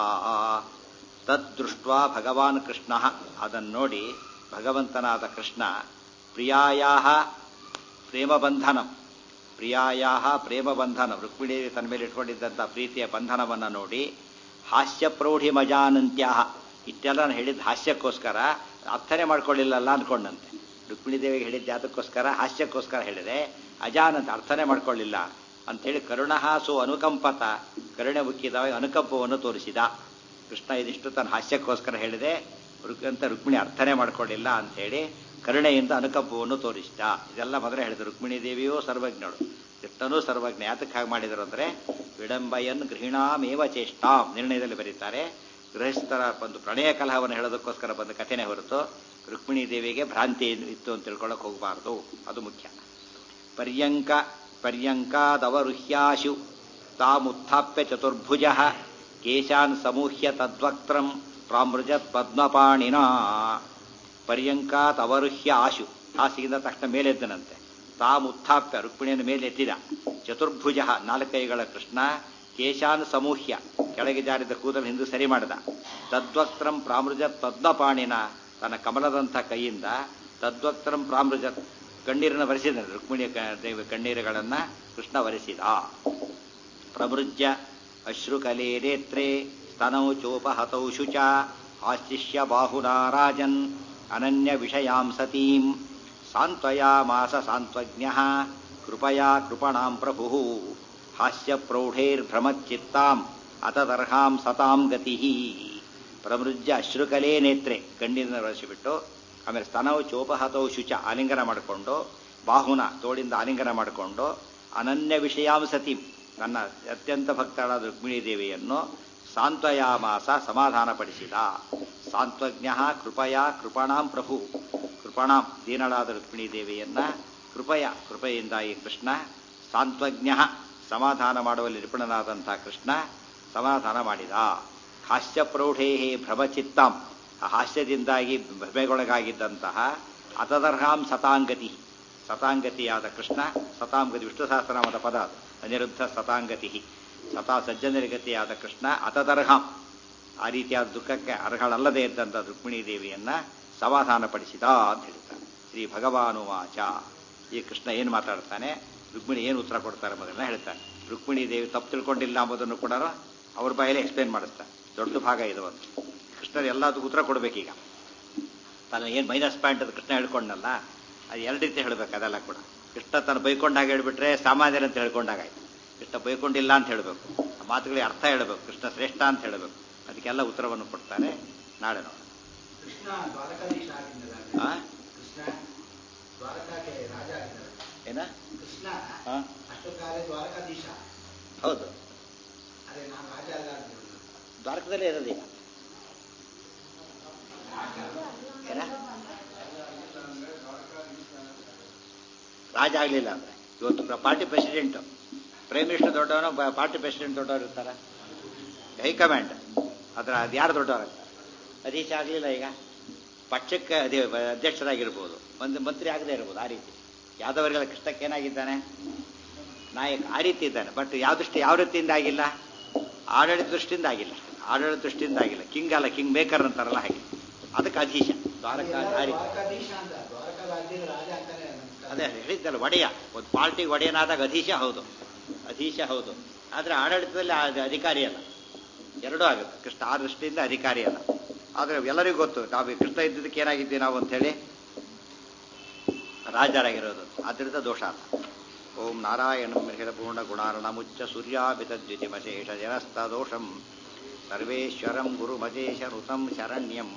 S1: ತದ್ದೃಷ್ಟ್ವಾ ಭಗವಾನ್ ಕೃಷ್ಣ ಅದನ್ನು ನೋಡಿ ಭಗವಂತನಾದ ಕೃಷ್ಣ ಪ್ರಿಯಾಯಾ ಪ್ರೇಮ ಬಂಧನಂ ಪ್ರಿಯಾಯಾ ಪ್ರೇಮ ಬಂಧನ ರುಕ್ಮಿಣಿ ತನ್ನ ಮೇಲೆ ಇಟ್ಕೊಂಡಿದ್ದಂಥ ಪ್ರೀತಿಯ ಬಂಧನವನ್ನು ನೋಡಿ ಹಾಸ್ಯ ಪ್ರೌಢಿ ಮಜಾನಂತ್ಯ ಇಷ್ಟೆಲ್ಲ ನಾನು ಹೇಳಿದ್ದು ಹಾಸ್ಯಕ್ಕೋಸ್ಕರ ಅರ್ಥನೆ ಮಾಡ್ಕೊಳ್ಳಿಲ್ಲಲ್ಲ ಅನ್ಕೊಂಡಂತೆ ರುಕ್ಮಿಣಿ ದೇವಿಗೆ ಹೇಳಿದ್ದೆ ಅದಕ್ಕೋಸ್ಕರ ಹಾಸ್ಯಕ್ಕೋಸ್ಕರ ಹೇಳಿದೆ ಅಜಾನಂತ ಅರ್ಥನೆ ಮಾಡ್ಕೊಳ್ಳಿಲ್ಲ ಅಂಥೇಳಿ ಕರುಣಹಾಸು ಅನುಕಂಪತ ಕರುಣೆ ಮುಕ್ಕಿದವಾಗ ಅನುಕಂಪವನ್ನು ತೋರಿಸಿದ ಕೃಷ್ಣ ಇದಿಷ್ಟು ತನ್ನ ಹಾಸ್ಯಕ್ಕೋಸ್ಕರ ಹೇಳಿದೆ ರುಕ್- ಅಂತ ರುಕ್ಮಿಣಿ ಅರ್ಥನೆ ಮಾಡ್ಕೊಳ್ಳಿಲ್ಲ ಅಂಥೇಳಿ ಕರುಣೆಯಿಂದ ಅನುಕಂಪವನ್ನು ತೋರಿಸಿದ ಇದೆಲ್ಲ ಮೊದಲೇ ಹೇಳಿದ್ರು ರುಕ್ಮಿಣಿ ದೇವಿಯೂ ಸರ್ವಜ್ಞಳು ಕೃಷ್ಣನೂ ಸರ್ವಜ್ಞ ಯಾತಕ್ಕೆ ಹಾಗೆ ಮಾಡಿದರು ಅಂದರೆ ವಿಡಂಬಯನ್ ಗೃಹಿಣಾಮೇವ ಚೇಷ್ಟಾಂ ನಿರ್ಣಯದಲ್ಲಿ ಬರೀತಾರೆ ಗೃಹಸ್ಥರ ಒಂದು ಪ್ರಣಯ ಕಲಹವನ್ನು ಹೇಳೋದಕ್ಕೋಸ್ಕರ ಬಂದ ಕಥೆನೇ ಹೊರತು ರುಕ್ಮಿಣಿ ದೇವಿಗೆ ಭ್ರಾಂತಿ ಇತ್ತು ಅಂತ ತಿಳ್ಕೊಳ್ಳೋಕೆ ಹೋಗಬಾರ್ದು ಅದು ಮುಖ್ಯ ಪರ್ಯಂಕ ಪರ್ಯಂಕಾದವರುಹ್ಯಾಶು ತಾಮುತ್ಥಾಪ್ಯ ಚತುರ್ಭುಜ ಕೇಶಾನ್ ಸಮೂಹ್ಯ ತದ್ವಕ್ತ್ರಂ ಪ್ರಾಮೃಜತ್ ಪದ್ಮಪಾಣಿನ ಪರ್ಯಂಕಾತ್ ಅವರುಹ್ಯ ಆಶು ಹಾಸಿಗಿಂದ ತಕ್ಷಣ ಮೇಲೆದ್ದನಂತೆ ತಾಮುತ್ಥಾಪ್ಯ ರುಕ್ಮಿಣಿಯನ್ನು ಮೇಲೆ ಎತ್ತಿದ ಚತುರ್ಭುಜ ನಾಲ್ಕೈಗಳ ಕೃಷ್ಣ ಕೇಶಾನ್ ಸಮೂಹ್ಯ ಕೆಳಗೆ ಜಾರಿದ ಕೂದಲು ಹಿಂದೆ ಸರಿ ಮಾಡಿದ ತದ್ವಕ್ತ್ರಂ ಪ್ರಾಮೃಜತ್ ಪದ್ಮಪಾಣಿನ ತನ್ನ ಕಮಲದಂಥ ಕೈಯಿಂದ ತದ್ವಕ್ತ್ರಂ ಪ್ರಾಮೃಜತ್ ಕಣ್ಣೀರನ್ನು ವರೆಸಿದ ರುಕ್ಮಿಣಿಯ ಕ- ದೇವಿ ಕಣ್ಣೀರುಗಳನ್ನ ಕೃಷ್ಣ ವರೆಸಿದ ಪ್ರವೃಜ್ಯ ಅಶ್ರುಕಲೆ ನೇತ್ರೆ ಸ್ತನೌ ಚೋಪಹತೌ ಶುಚ ಆಶಿಷ್ಯ ಬಾಹುನಾ ರಾಜನ್ ಅನನ್ಯ ವಿಷಯಾಂ ಸತೀಂ ಸಾಂತ್ವಯಾಮಾಸ ಸಾಂತ್ವಜ್ಞ ಕೃಪಯಾ ಕೃಪಣಾಂ ಪ್ರಭು ಹಾಸ್ಯ ಪ್ರೌಢೈರ್ಭ್ರಮಚ್ಚಿತ್ತಾಂ ಅತದರ್ಹಾಂ ಸತಾಂ ಗತಿ ಪ್ರವೃಜ್ಯ ಅಶ್ರುಕಲೇ ನೇತ್ರೆ ಕಣ್ಣಿನ ರಸಿಬಿಟ್ಟು ಆಮೇಲೆ ಸ್ತನವು ಚೋಪಹತೌ ಶುಚ ಆಲಿಂಗನ ಮಾಡಿಕೊಂಡು ಬಾಹುನ ತೋಳಿಂದ ಆಲಿಂಗನ ಮಾಡಿಕೊಂಡು ಅನನ್ಯ ವಿಷಯಾಂ ಸತೀಂ ನನ್ನ ಅತ್ಯಂತ ಭಕ್ತಳಾದ ರುಕ್ಮಿಣಿ ದೇವಿಯನ್ನು ಸಾಂತ್ವಯಾಮಾಸ ಸಮಾಧಾನಪಡಿಸಿದ ಸಾಂತ್ವಜ್ಞ ಕೃಪಯ ಕೃಪಣಾಂ ಪ್ರಭು ಕೃಪಣಾಂ ದೀನಳಾದ ರುಕ್ಮಿಣಿ ದೇವಿಯನ್ನ ಕೃಪಯ ಕೃಪೆಯಿಂದ ಈ ಕೃಷ್ಣ ಸಾಂತ್ವಜ್ಞ ಸಮಾಧಾನ ಮಾಡುವಲ್ಲಿ ನಿಪುಣನಾದಂಥ ಕೃಷ್ಣ ಸಮಾಧಾನ ಮಾಡಿದ ಹಾಸ್ಯ ಪ್ರೌಢೇ ಭ್ರಮಚಿತ್ತಾಂ ಆ ಹಾಸ್ಯದಿಂದಾಗಿ ಭ್ರಮೆಗೊಳಗಾಗಿದ್ದಂತಹ ಅತದರ್ಹಾಂ ಸತಾಂಗತಿ ಸತಾಂಗತಿಯಾದ ಕೃಷ್ಣ ಸತಾಂಗತಿ ವಿಷ್ಣು ಸಹಸ್ರನಾಮದ ಪದ ಅದು ಅನಿರುದ್ಧ ಸತಾಂಗತಿ ಸತಾ ಸಜ್ಜನರಿಗತಿಯಾದ ಕೃಷ್ಣ ಅತದರ್ಹಾಂ ಆ ರೀತಿಯಾದ ದುಃಖಕ್ಕೆ ಅರ್ಹಳಲ್ಲದೆ ಇದ್ದಂಥ ರುಕ್ಮಿಣಿ ದೇವಿಯನ್ನ ಸಮಾಧಾನಪಡಿಸಿದ ಅಂತ ಹೇಳ್ತಾರೆ ಶ್ರೀ ಭಗವಾನುವಾಚ ಈ ಕೃಷ್ಣ ಏನು ಮಾತಾಡ್ತಾನೆ ರುಕ್ಮಿಣಿ ಏನು ಉತ್ತರ ಕೊಡ್ತಾರೆ ಮೊದಲನ್ನ ಹೇಳ್ತಾನೆ ರುಕ್ಮಿಣಿ ದೇವಿ ತಪ್ಪು ತಿಳ್ಕೊಂಡಿಲ್ಲ ಎಂಬುದನ್ನು ಕೂಡ ಅವ್ರ ಬಾಯಲ್ಲಿ ಎಕ್ಸ್ಪ್ಲೇನ್ ಮಾಡಿಸ್ತಾರೆ ದೊಡ್ಡ ಭಾಗ ಇದು ಒಂದು ಕೃಷ್ಣರು ಎಲ್ಲದಕ್ಕೂ ಉತ್ತರ ಕೊಡಬೇಕೀಗ ತನ್ನ ಏನು ಮೈನಸ್ ಪಾಯಿಂಟ್ ಅದು ಕೃಷ್ಣ ಹೇಳ್ಕೊಂಡಲ್ಲ ಅದು ಎರಡು ರೀತಿ ಹೇಳ್ಬೇಕು ಅದೆಲ್ಲ ಕೂಡ ಕೃಷ್ಣ ತನ್ನ ಬೈಕೊಂಡಾಗ ಹೇಳ್ಬಿಟ್ರೆ ಸಾಮಾನ್ಯರಂತ ಹೇಳ್ಕೊಂಡಾಗಾಯ್ತು ಕೃಷ್ಣ ಬೈಕೊಂಡಿಲ್ಲ ಅಂತ ಹೇಳಬೇಕು ಆ ಮಾತುಗಳಿಗೆ ಅರ್ಥ ಹೇಳಬೇಕು ಕೃಷ್ಣ ಶ್ರೇಷ್ಠ ಅಂತ ಹೇಳಬೇಕು ಅದಕ್ಕೆಲ್ಲ ಉತ್ತರವನ್ನು ಕೊಡ್ತಾನೆ ನಾಳೆ ನೋಡೋಣ
S2: ಕೃಷ್ಣ ದ್ವಾರಕಾಧೀಶ ಆಗಿದ್ದಲ್ಲ
S1: ಆ?
S2: ಕೃಷ್ಣ ದ್ವಾರಕಾಗೆ ರಾಜ ಆಗಿದ್ದಾರೆ
S1: ಏನ
S2: ಕೃಷ್ಣ
S1: ಹಾ
S2: ಅಷ್ಟೊತ್ತಾಗ ದ್ವಾರಕಾಧೀಶ
S1: ಹೌದು
S2: ಅದೇ ನಾನು ರಾಜ ಅಲ್ಲ ಅಂತಿರೋದು.
S1: ದ್ವಾರಕದಲ್ಲೇ ಇರೋದು ಈಗ ಏನ ರಾಜ ಆಗ್ಲಿಲ್ಲ ಅಂದ್ರೆ ಇವತ್ತು ಪ್ರ- ಪಾರ್ಟಿ ಪ್ರೆಸಿಡೆಂಟ್ ಪ್ರೈಮ್ ಮಿನಿಸ್ಟರ್ ದೊಡ್ಡವನು ಬ- ಪಾರ್ಟಿ ಪ್ರೆಸಿಡೆಂಟ್ ದೊಡ್ಡವರು ಇರ್ತಾರ ಹೈಕಮಾಂಡ್ ಅದ್ರ ಅದು ಯಾರು ದೊಡ್ಡವರಾಗ್ತಾರೆ ಅಧೀಶ ಆಗಲಿಲ್ಲ ಈಗ ಪಕ್ಷಕ್ಕೆ ಅದೇ ಅಧ್ಯಕ್ಷರಾಗಿರ್ಬೋದು ಒಂದು ಮಂತ್ರಿ ಆಗದೆ ಇರ್ಬೋದು ಆ ರೀತಿ ಯಾದವರಿಗೆಲ್ಲ ಕೃಷ್ಣಕ್ಕೆ ಏನಾಗಿದ್ದಾನೆ ನಾಯಕ ಆ ರೀತಿ ಇದ್ದಾನೆ ಬಟ್ ಯಾವ ದೃಷ್ಟಿ ಯಾವ ರೀತಿಯಿಂದ ಆಗಿಲ್ಲ ಆಡಳಿತ ದೃಷ್ಟಿಯಿಂದ ಆಗಿಲ್ಲ ಆಡಳಿತ ದೃಷ್ಟಿಯಿಂದ ಆಗಿಲ್ಲ ಕಿಂಗ್ ಅಲ್ಲ ಕಿಂಗ್ ಮೇಕರ್ ಅಂತಾರಲ್ಲ ಹಾಗೆ ಅದಕ್ಕೆ ಅಧೀಶ ದ್ವಾರಕ ಆ ರೀತಿ
S2: ದ್ವಾರಕಾಧೀಶ ಅಂತ ದ್ವಾರಕಾ ರಾಜ್ಯದ ರಾಜ ಅಂತಾನೆ ನಮಸ್ಕಾರ.
S1: ಅದೇ ಹೇಳಿದ್ದಲ್ಲ ಒಡೆಯ ಒಂದು ಪಾರ್ಟಿಗೆ ಒಡೆಯನಾದಾಗ ಅಧೀಶ ಹೌದು ಅಧೀಶ ಹೌದು ಆದರೆ ಆಡಳಿತದಲ್ಲಿ ಆ ಅಧಿಕಾರಿ ಅಲ್ಲ ಎರಡೂ ಆಗುತ್ತೆ ಕೃಷ್ಣ ಆ ದೃಷ್ಟಿಯಿಂದ ಅಧಿಕಾರಿ ಅಲ್ಲ ಆದರೆ ಎಲ್ಲರಿಗೂ ಗೊತ್ತು ನಾವು ಕೃಷ್ಣ ಇದ್ದಿದ್ದಕ್ಕೆ ಏನಾಗಿದ್ದೀವಿ ನಾವು ಅಂತೇಳಿ ರಾಜರಾಗಿರೋದು ಆದ್ದರಿಂದ ದೋಷ ಅಲ್ಲ ಓಂ ನಾರಾಯಣ ಪೂರ್ಣ ಗುಣಾರ್ಣ ಮುಚ್ಚ ಸೂರ್ಯಾಭಿತದ್ಯುತಿಮಶೇಷ ಜನಸ್ತ ದೋಷಂ ಸರ್ವೇಶ್ವರಂ ಗುರುಮಜೇಶ ಋತಂ ಶರಣ್ಯಂ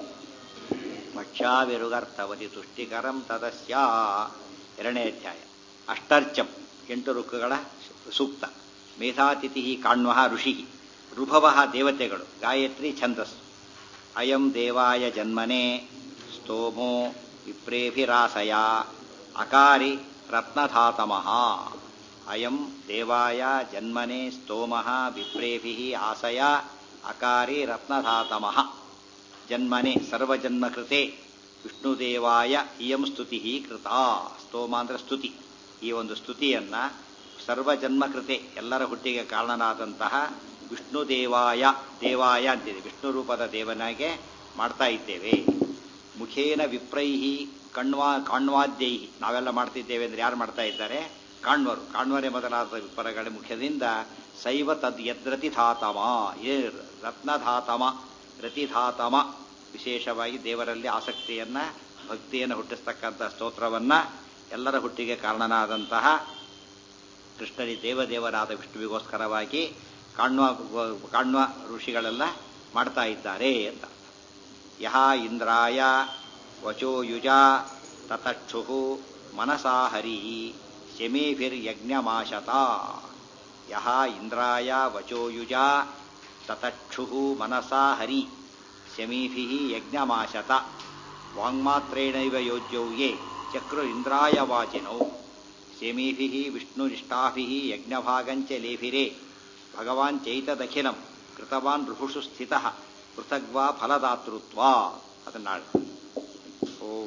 S1: ಭಕ್ಷ್ಯಾವಿರುಗರ್ಥವತಿ ತುಷ್ಟಿಕರಂ ತದಸ್ಯ ಎರಡನೇ ಅಧ್ಯಾಯ ಅಷ್ಟರ್ಚಂ ಎಂಟು ಋಕ್ಕುಗಳ ಸೂಕ್ತ ಮೇಧಾತಿಥಿ ಕಾಣ್ವ ಋಷಿ ಋಭವ ದೇವತೆಗಳು ಗಾಯತ್ರಿ ಛಂದಸ್ಸು ಅಯಂ ದೇವಾಯ ಜನ್ಮನೆ ಸ್ತೋಮೋ ವಿಪ್ರೇಭಿರಾಸಯ ಅಕಾರಿ ರತ್ನಧಾತಮಃ ಅಯಂ ದೇವಾಯ ಜನ್ಮನೆ ಸ್ತೋಮಃ ವಿಪ್ರೇಭಿ ಆಸಯ ಅಕಾರಿ ರತ್ನಧಾತಮಃ ಜನ್ಮನೆ ಸರ್ವಜನ್ಮಕೃತೆ ವಿಷ್ಣುದೇವಾಯ ಇಯಂ ಸ್ತುತಿ ಕೃತ ಸ್ತೋಮ ಅಂದ್ರೆ ಸ್ತುತಿ ಈ ಒಂದು ಸ್ತುತಿಯನ್ನ ಸರ್ವಜನ್ಮಕೃತೆ ಎಲ್ಲರ ಹುಟ್ಟಿಗೆ ಕಾರಣನಾದಂತಹ ವಿಷ್ಣುದೇವಾಯ ದೇವಾಯ ಅಂತಿದೆ ವಿಷ್ಣು ರೂಪದ ದೇವನಾಗೆ ಮಾಡ್ತಾ ಇದ್ದೇವೆ ಮುಖೇನ ವಿಪ್ರೈಹಿ ಕಣ್ವಾ ಕಾಣ್ವಾದ್ಯೈಹಿ ನಾವೆಲ್ಲ ಮಾಡ್ತಿದ್ದೇವೆ ಅಂದ್ರೆ ಯಾರು ಮಾಡ್ತಾ ಇದ್ದಾರೆ ಕಾಣ್ವರು ಕಾಣ್ವರೇ ಮೊದಲಾದ ವಿಪರಗಳ ಮುಖ್ಯದಿಂದ ಶೈವ ತದ್ ಯದ್ರತಿಧಾತಮ ಏ ರತ್ನಧಾತಮ ರತಿಧಾತಮ ವಿಶೇಷವಾಗಿ ದೇವರಲ್ಲಿ ಆಸಕ್ತಿಯನ್ನ ಭಕ್ತಿಯನ್ನು ಹುಟ್ಟಿಸ್ತಕ್ಕಂಥ ಸ್ತೋತ್ರವನ್ನ ಎಲ್ಲರ ಹುಟ್ಟಿಗೆ ಕಾರಣನಾದಂತಹ ಕೃಷ್ಣನಿ ದೇವದೇವರಾದ ವಿಷ್ಣುವಿಗೋಸ್ಕರವಾಗಿ ಕಾಣ್ವ ಕಾಣ್ವ ಋಷಿಗಳೆಲ್ಲ ಮಾಡ್ತಾ ಇದ್ದಾರೆ ಅಂತ ಯಹ ಇಂದ್ರಾಯ ವಚೋ ಯುಜ ತತಕ್ಷು ಮನಸಾ ಹರಿ ಶಮೀಭಿರ್ಯಜ್ಞಮಾಶತ ಯಹ ಇಂದ್ರಾಯ ವಚೋ ಯುಜ ತತಕ್ಷು ಮನಸಾ ಹರಿ ಶಮೀಭಿ ಯಜ್ಞಮಾಶತ ವಾಂಗ್ಮಾತ್ರೇಣೈವ ಯೋಜ್ಯೌ ಯೇ ಚಕ್ರು ಇಂದ್ರಾಯ ವಾಚಿನೌ ಶಮೀಭಿ ವಿಷ್ಣುನಿಷ್ಠಾಭಿ ಯಜ್ಞಭಾಗಂಚ ಲೇಭಿರೆ ಭಗವಾನ್ ಚೈತದಖಿಲಂ ಕೃತವಾನ್ ಋಹುಷು ಸ್ಥಿತ ಪೃಥಗ್ವಾ ಫಲದಾತೃತ್ವ ಅದನ್ನಾಳು ಓಂ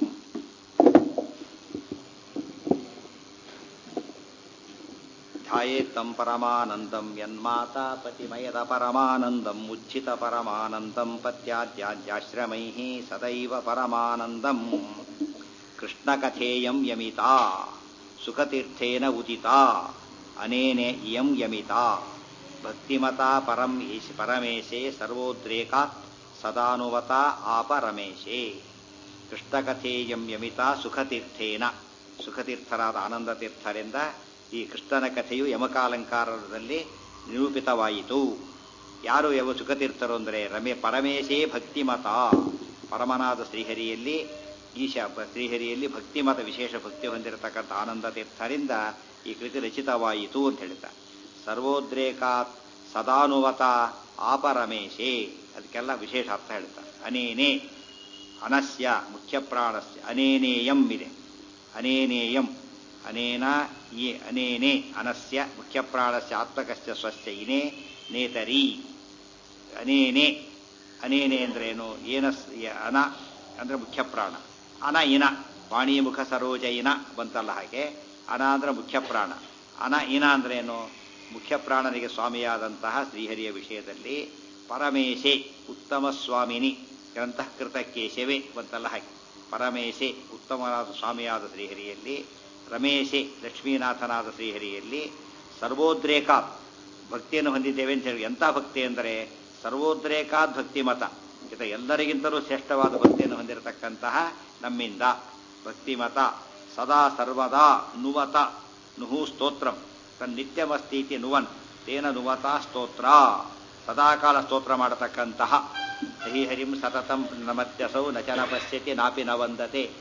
S1: ಧ್ಯಾಯೇತ್ತಂ ಪರಮಾನಂದಂ ಯನ್ಮಾತಾ ಪತಿಮಯದ ಪರಮಾನಂದಂ ಉಜ್ಜಿತ ಪರಮಾನಂದಂ ಪತ್ಯಾದ್ಯಾಶ್ರಮೈ ಸದೈವ ಪರಮಾನಂದಂ ಕೃಷ್ಣಕಥೇಯಂ ಯಮಿತಾ ಸುಖತೀರ್ಥೇನ ಉದಿತಾ ಅನೇನೆ ಇಯಂ ಯಮಿತಾ ಭಕ್ತಿಮತಾ ಪರಂ ಈಶ್ ಪರಮೇಶೇ ಸರ್ವೋದ್ರೇಕಾತ್ ಸದಾನುವತ ಆಪರಮೇಶೇ ಕೃಷ್ಣಕಥೇಯಂ ಯಮಿತಾ ಸುಖತೀರ್ಥೇನ ಸುಖತೀರ್ಥರಾದ ಆನಂದತೀರ್ಥರಿಂದ ಈ ಕೃಷ್ಣನ ಕಥೆಯು ಯಮಕಾಲಂಕಾರದಲ್ಲಿ ನಿರೂಪಿತವಾಯಿತು ಯಾರು ಯವ ಸುಖತೀರ್ಥರು ಅಂದರೆ ರಮೆ ಪರಮೇಶೇ ಭಕ್ತಿಮತ ಪರಮನಾದ ಶ್ರೀಹರಿಯಲ್ಲಿ ಈಶ ಬ- ಶ್ರೀಹರಿಯಲ್ಲಿ ಭಕ್ತಿಮತ ವಿಶೇಷ ಭಕ್ತಿ ಹೊಂದಿರತಕ್ಕಂಥ ಆನಂದ ತೀರ್ಥರಿಂದ ಈ ಕೃತಿ ರಚಿತವಾಯಿತು ಅಂತ ಹೇಳ್ತಾರೆ ಸರ್ವೋದ್ರೇಕಾತ್ ಸದಾನುವತ ಆಪರಮೇಶೇ ಅದಕ್ಕೆಲ್ಲ ವಿಶೇಷ ಅರ್ಥ ಹೇಳ್ತಾರೆ ಅನೇನೇ ಅನಸ್ಯ ಮುಖ್ಯ ಪ್ರಾಣಸ್ಯ ಅನೇನೇಯಂ ಇದೆ ಅನೇನೇಯಂ ಅನೇನ ಈ ಅನೇನೆ ಅನಸ್ಯ ಮುಖ್ಯ ಪ್ರಾಣಸ್ಯ ಆತ್ಮಕಸ್ಯ ಸ್ವಸ್ಯ ಇನೇ ನೇತರಿ ಅನೇನೆ ಅನೇನೆ ಅಂದ್ರೇನು ಏನಸ್ ಯ- ಅನ ಅಂದ್ರೆ ಮುಖ್ಯ ಪ್ರಾಣ ಅನ ಇನ ವಾಣಿ ಮುಖ ಸರೋಜ ಇನ ಬಂತಲ್ಲ ಹಾಗೆ ಅನ ಅಂದ್ರೆ ಮುಖ್ಯ ಪ್ರಾಣ ಅನ ಇನ ಅಂದ್ರೇನು ಮುಖ್ಯ ಪ್ರಾಣನಿಗೆ ಸ್ವಾಮಿಯಾದಂತಹ ಶ್ರೀಹರಿಯ ವಿಷಯದಲ್ಲಿ ಪರಮೇಶೆ ಉತ್ತಮ ಸ್ವಾಮಿನಿ ಗ್ರಂಥಕೃತ ಕೇಶವೇ ಬಂತಲ್ಲ ಹಾಗೆ ಪರಮೇಶೆ ಉತ್ತಮನಾದ ಸ್ವಾಮಿಯಾದ ಶ್ರೀಹರಿಯಲ್ಲಿ ರಮೇಶೆ ಲಕ್ಷ್ಮೀನಾಥನಾದ ಶ್ರೀಹರಿಯಲ್ಲಿ ಸರ್ವೋದ್ರೇಕಾತ್ ಭಕ್ತಿಯನ್ನು ಹೊಂದಿದ್ದೇವೆ ಅಂತ ಹೇಳಿ ಎಂಥ ಭಕ್ತಿ ಅಂದರೆ ಸರ್ವೋದ್ರೇಕಾತ್ ಭಕ್ತಿ ಮತ ಇತ ಎಲ್ಲರಿಗಿಂತಲೂ ಶ್ರೇಷ್ಠವಾದ ಭಕ್ತಿಯನ್ನು ಹೊಂದಿರತಕ್ಕಂತಹ ನಮ್ಮಿಂದ ಭಕ್ತಿಮತ ಸದಾ ಸರ್ವದಾ ನುವತ ನುಹು ಸ್ತೋತ್ರಂ ತನ್ನಿತ್ಯಮಸ್ತೀತಿ ನುವನ್ ತೇನ ನುವತ ಸ್ತೋತ್ರ ಸದಾಕಾಲ ಸ್ತೋತ್ರ ಮಾಡತಕ್ಕಂತಹ ಶ್ರೀಹರಿಂ ಸತತಂ ನಮತ್ಯಸೌ ನ ಚ ನ ಪಶ್ಯತಿ ನಾಪಿ ನ ವಂದತೆ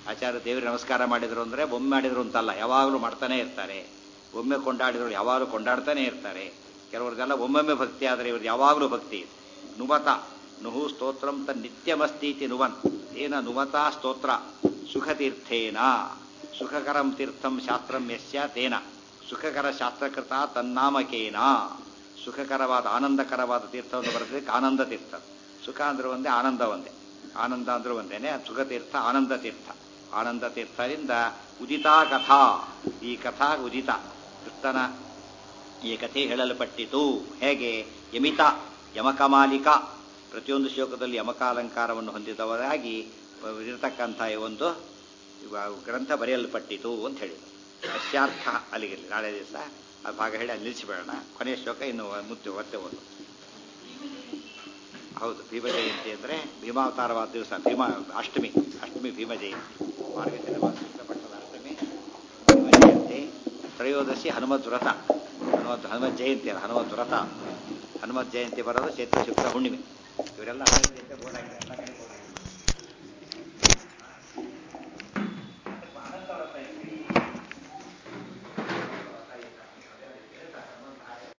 S1: ಆಚಾರ್ಯ ದೇವರಿಗೆ ನಮಸ್ಕಾರ ಮಾಡಿದ್ರು ಅಂದರೆ ಒಮ್ಮೆ ಮಾಡಿದ್ರು ಅಂತಲ್ಲ ಯಾವಾಗಲೂ ಮಾಡ್ತಾನೆ ಇರ್ತಾರೆ ಒಮ್ಮೆ ಕೊಂಡಾಡಿದ್ರು ಯಾವಾಗಲೂ ಕೊಂಡಾಡ್ತಾನೆ ಇರ್ತಾರೆ ಕೆಲವ್ರಿಗೆಲ್ಲ ಒಮ್ಮೊಮ್ಮೆ ಭಕ್ತಿ ಆದರೆ ಇವ್ರಿಗೆ ಯಾವಾಗಲೂ ಭಕ್ತಿ ನುಮತ ನುಹು ಸ್ತೋತ್ರಂ ತ ನಿತ್ಯಮಸ್ತೀತಿ ನುವನ್ ಏನ ನುಮತ ಸ್ತೋತ್ರ ಸುಖತೀರ್ಥೇನ ಸುಖಕರಂ ತೀರ್ಥಂ ಶಾಸ್ತ್ರಂ ಯಸ್ಯ ತೇನ ಸುಖಕರ ಶಾಸ್ತ್ರಕೃತ ತನ್ನಾಮಕೇನ ಸುಖಕರವಾದ ಆನಂದಕರವಾದ ತೀರ್ಥವನ್ನು ಬರೆದಕ್ಕೆ ಆನಂದ ತೀರ್ಥ ಸುಖ ಅಂದ್ರೆ ಒಂದೇ ಆನಂದ ಒಂದೇ ಆನಂದ ಅಂದ್ರೆ ಒಂದೇನೆ ಸುಖ ತೀರ್ಥ ಆನಂದ ತೀರ್ಥ ಆನಂದ ತೀರ್ಥದಿಂದ ಉದಿತಾ ಕಥಾ ಈ ಕಥಾ ಉದಿತ ಕೃಷ್ಣನ ಈ ಕಥೆ ಹೇಳಲ್ಪಟ್ಟಿತು ಹೇಗೆ ಯಮಿತ ಯಮಕಮಾಲಿಕ ಪ್ರತಿಯೊಂದು ಶ್ಲೋಕದಲ್ಲಿ ಯಮಕಾಲಂಕಾರವನ್ನು ಹೊಂದಿದವರಾಗಿ ಇರತಕ್ಕಂಥ ಈ ಒಂದು ಇವ- ಗ್ರಂಥ ಬರೆಯಲ್ಪಟ್ಟಿತು ಅಂತ ಹೇಳಿದರು ಅಸ್ಯಾರ್ಥ ಅಲ್ಲಿಗಿರಲಿ ನಾಳೆ ದಿವಸ ಆ ಭಾಗ ಹೇಳಿ ಅಲ್ಲಿ ನಿಲ್ಲಿಸಿಬೇಡೋಣ ಕೊನೆಯ ಶ್ಲೋಕ ಇನ್ನು ಮುತ್ತೆ ಒತ್ತೆ ಒಂದು ಹೌದು ಭೀಮ ಜಯಂತಿ ಅಂದರೆ ಭೀಮಾವತಾರವಾದ ದಿವಸ ಭೀಮ ಅಷ್ಟಮಿ ಅಷ್ಟಮಿ ಭೀಮ ಜಯಂತಿ ಮಾರ್ಗಶಿರ ಮಾಸ ಕೃಷ್ಣ ಪಕ್ಷದ ಅಷ್ಟಮಿ ಭೀಮ ಜಯಂತಿ ತ್ರಯೋದಶಿ ಹನುಮದ್ ವ್ರತ ಹನುಮತ್ ಹನುಮತ್ ಜಯಂತಿ ಅಲ್ಲ ಹನುಮತ್ ವ್ರತ ಹನುಮತ್ ಜಯಂತಿ ಬರೋದು ಚೈತ್ರ ಶುಕ್ಲ ಹುಣ್ಣಿಮೆ ಇವರೆಲ್ಲ ಹನುಮತ್ ಜಯಂತಿ ಬೋರ್ಡ್ ಹಾಕಿದ್ದಾರೆ ಎಲ್ಲ ಕಡೆ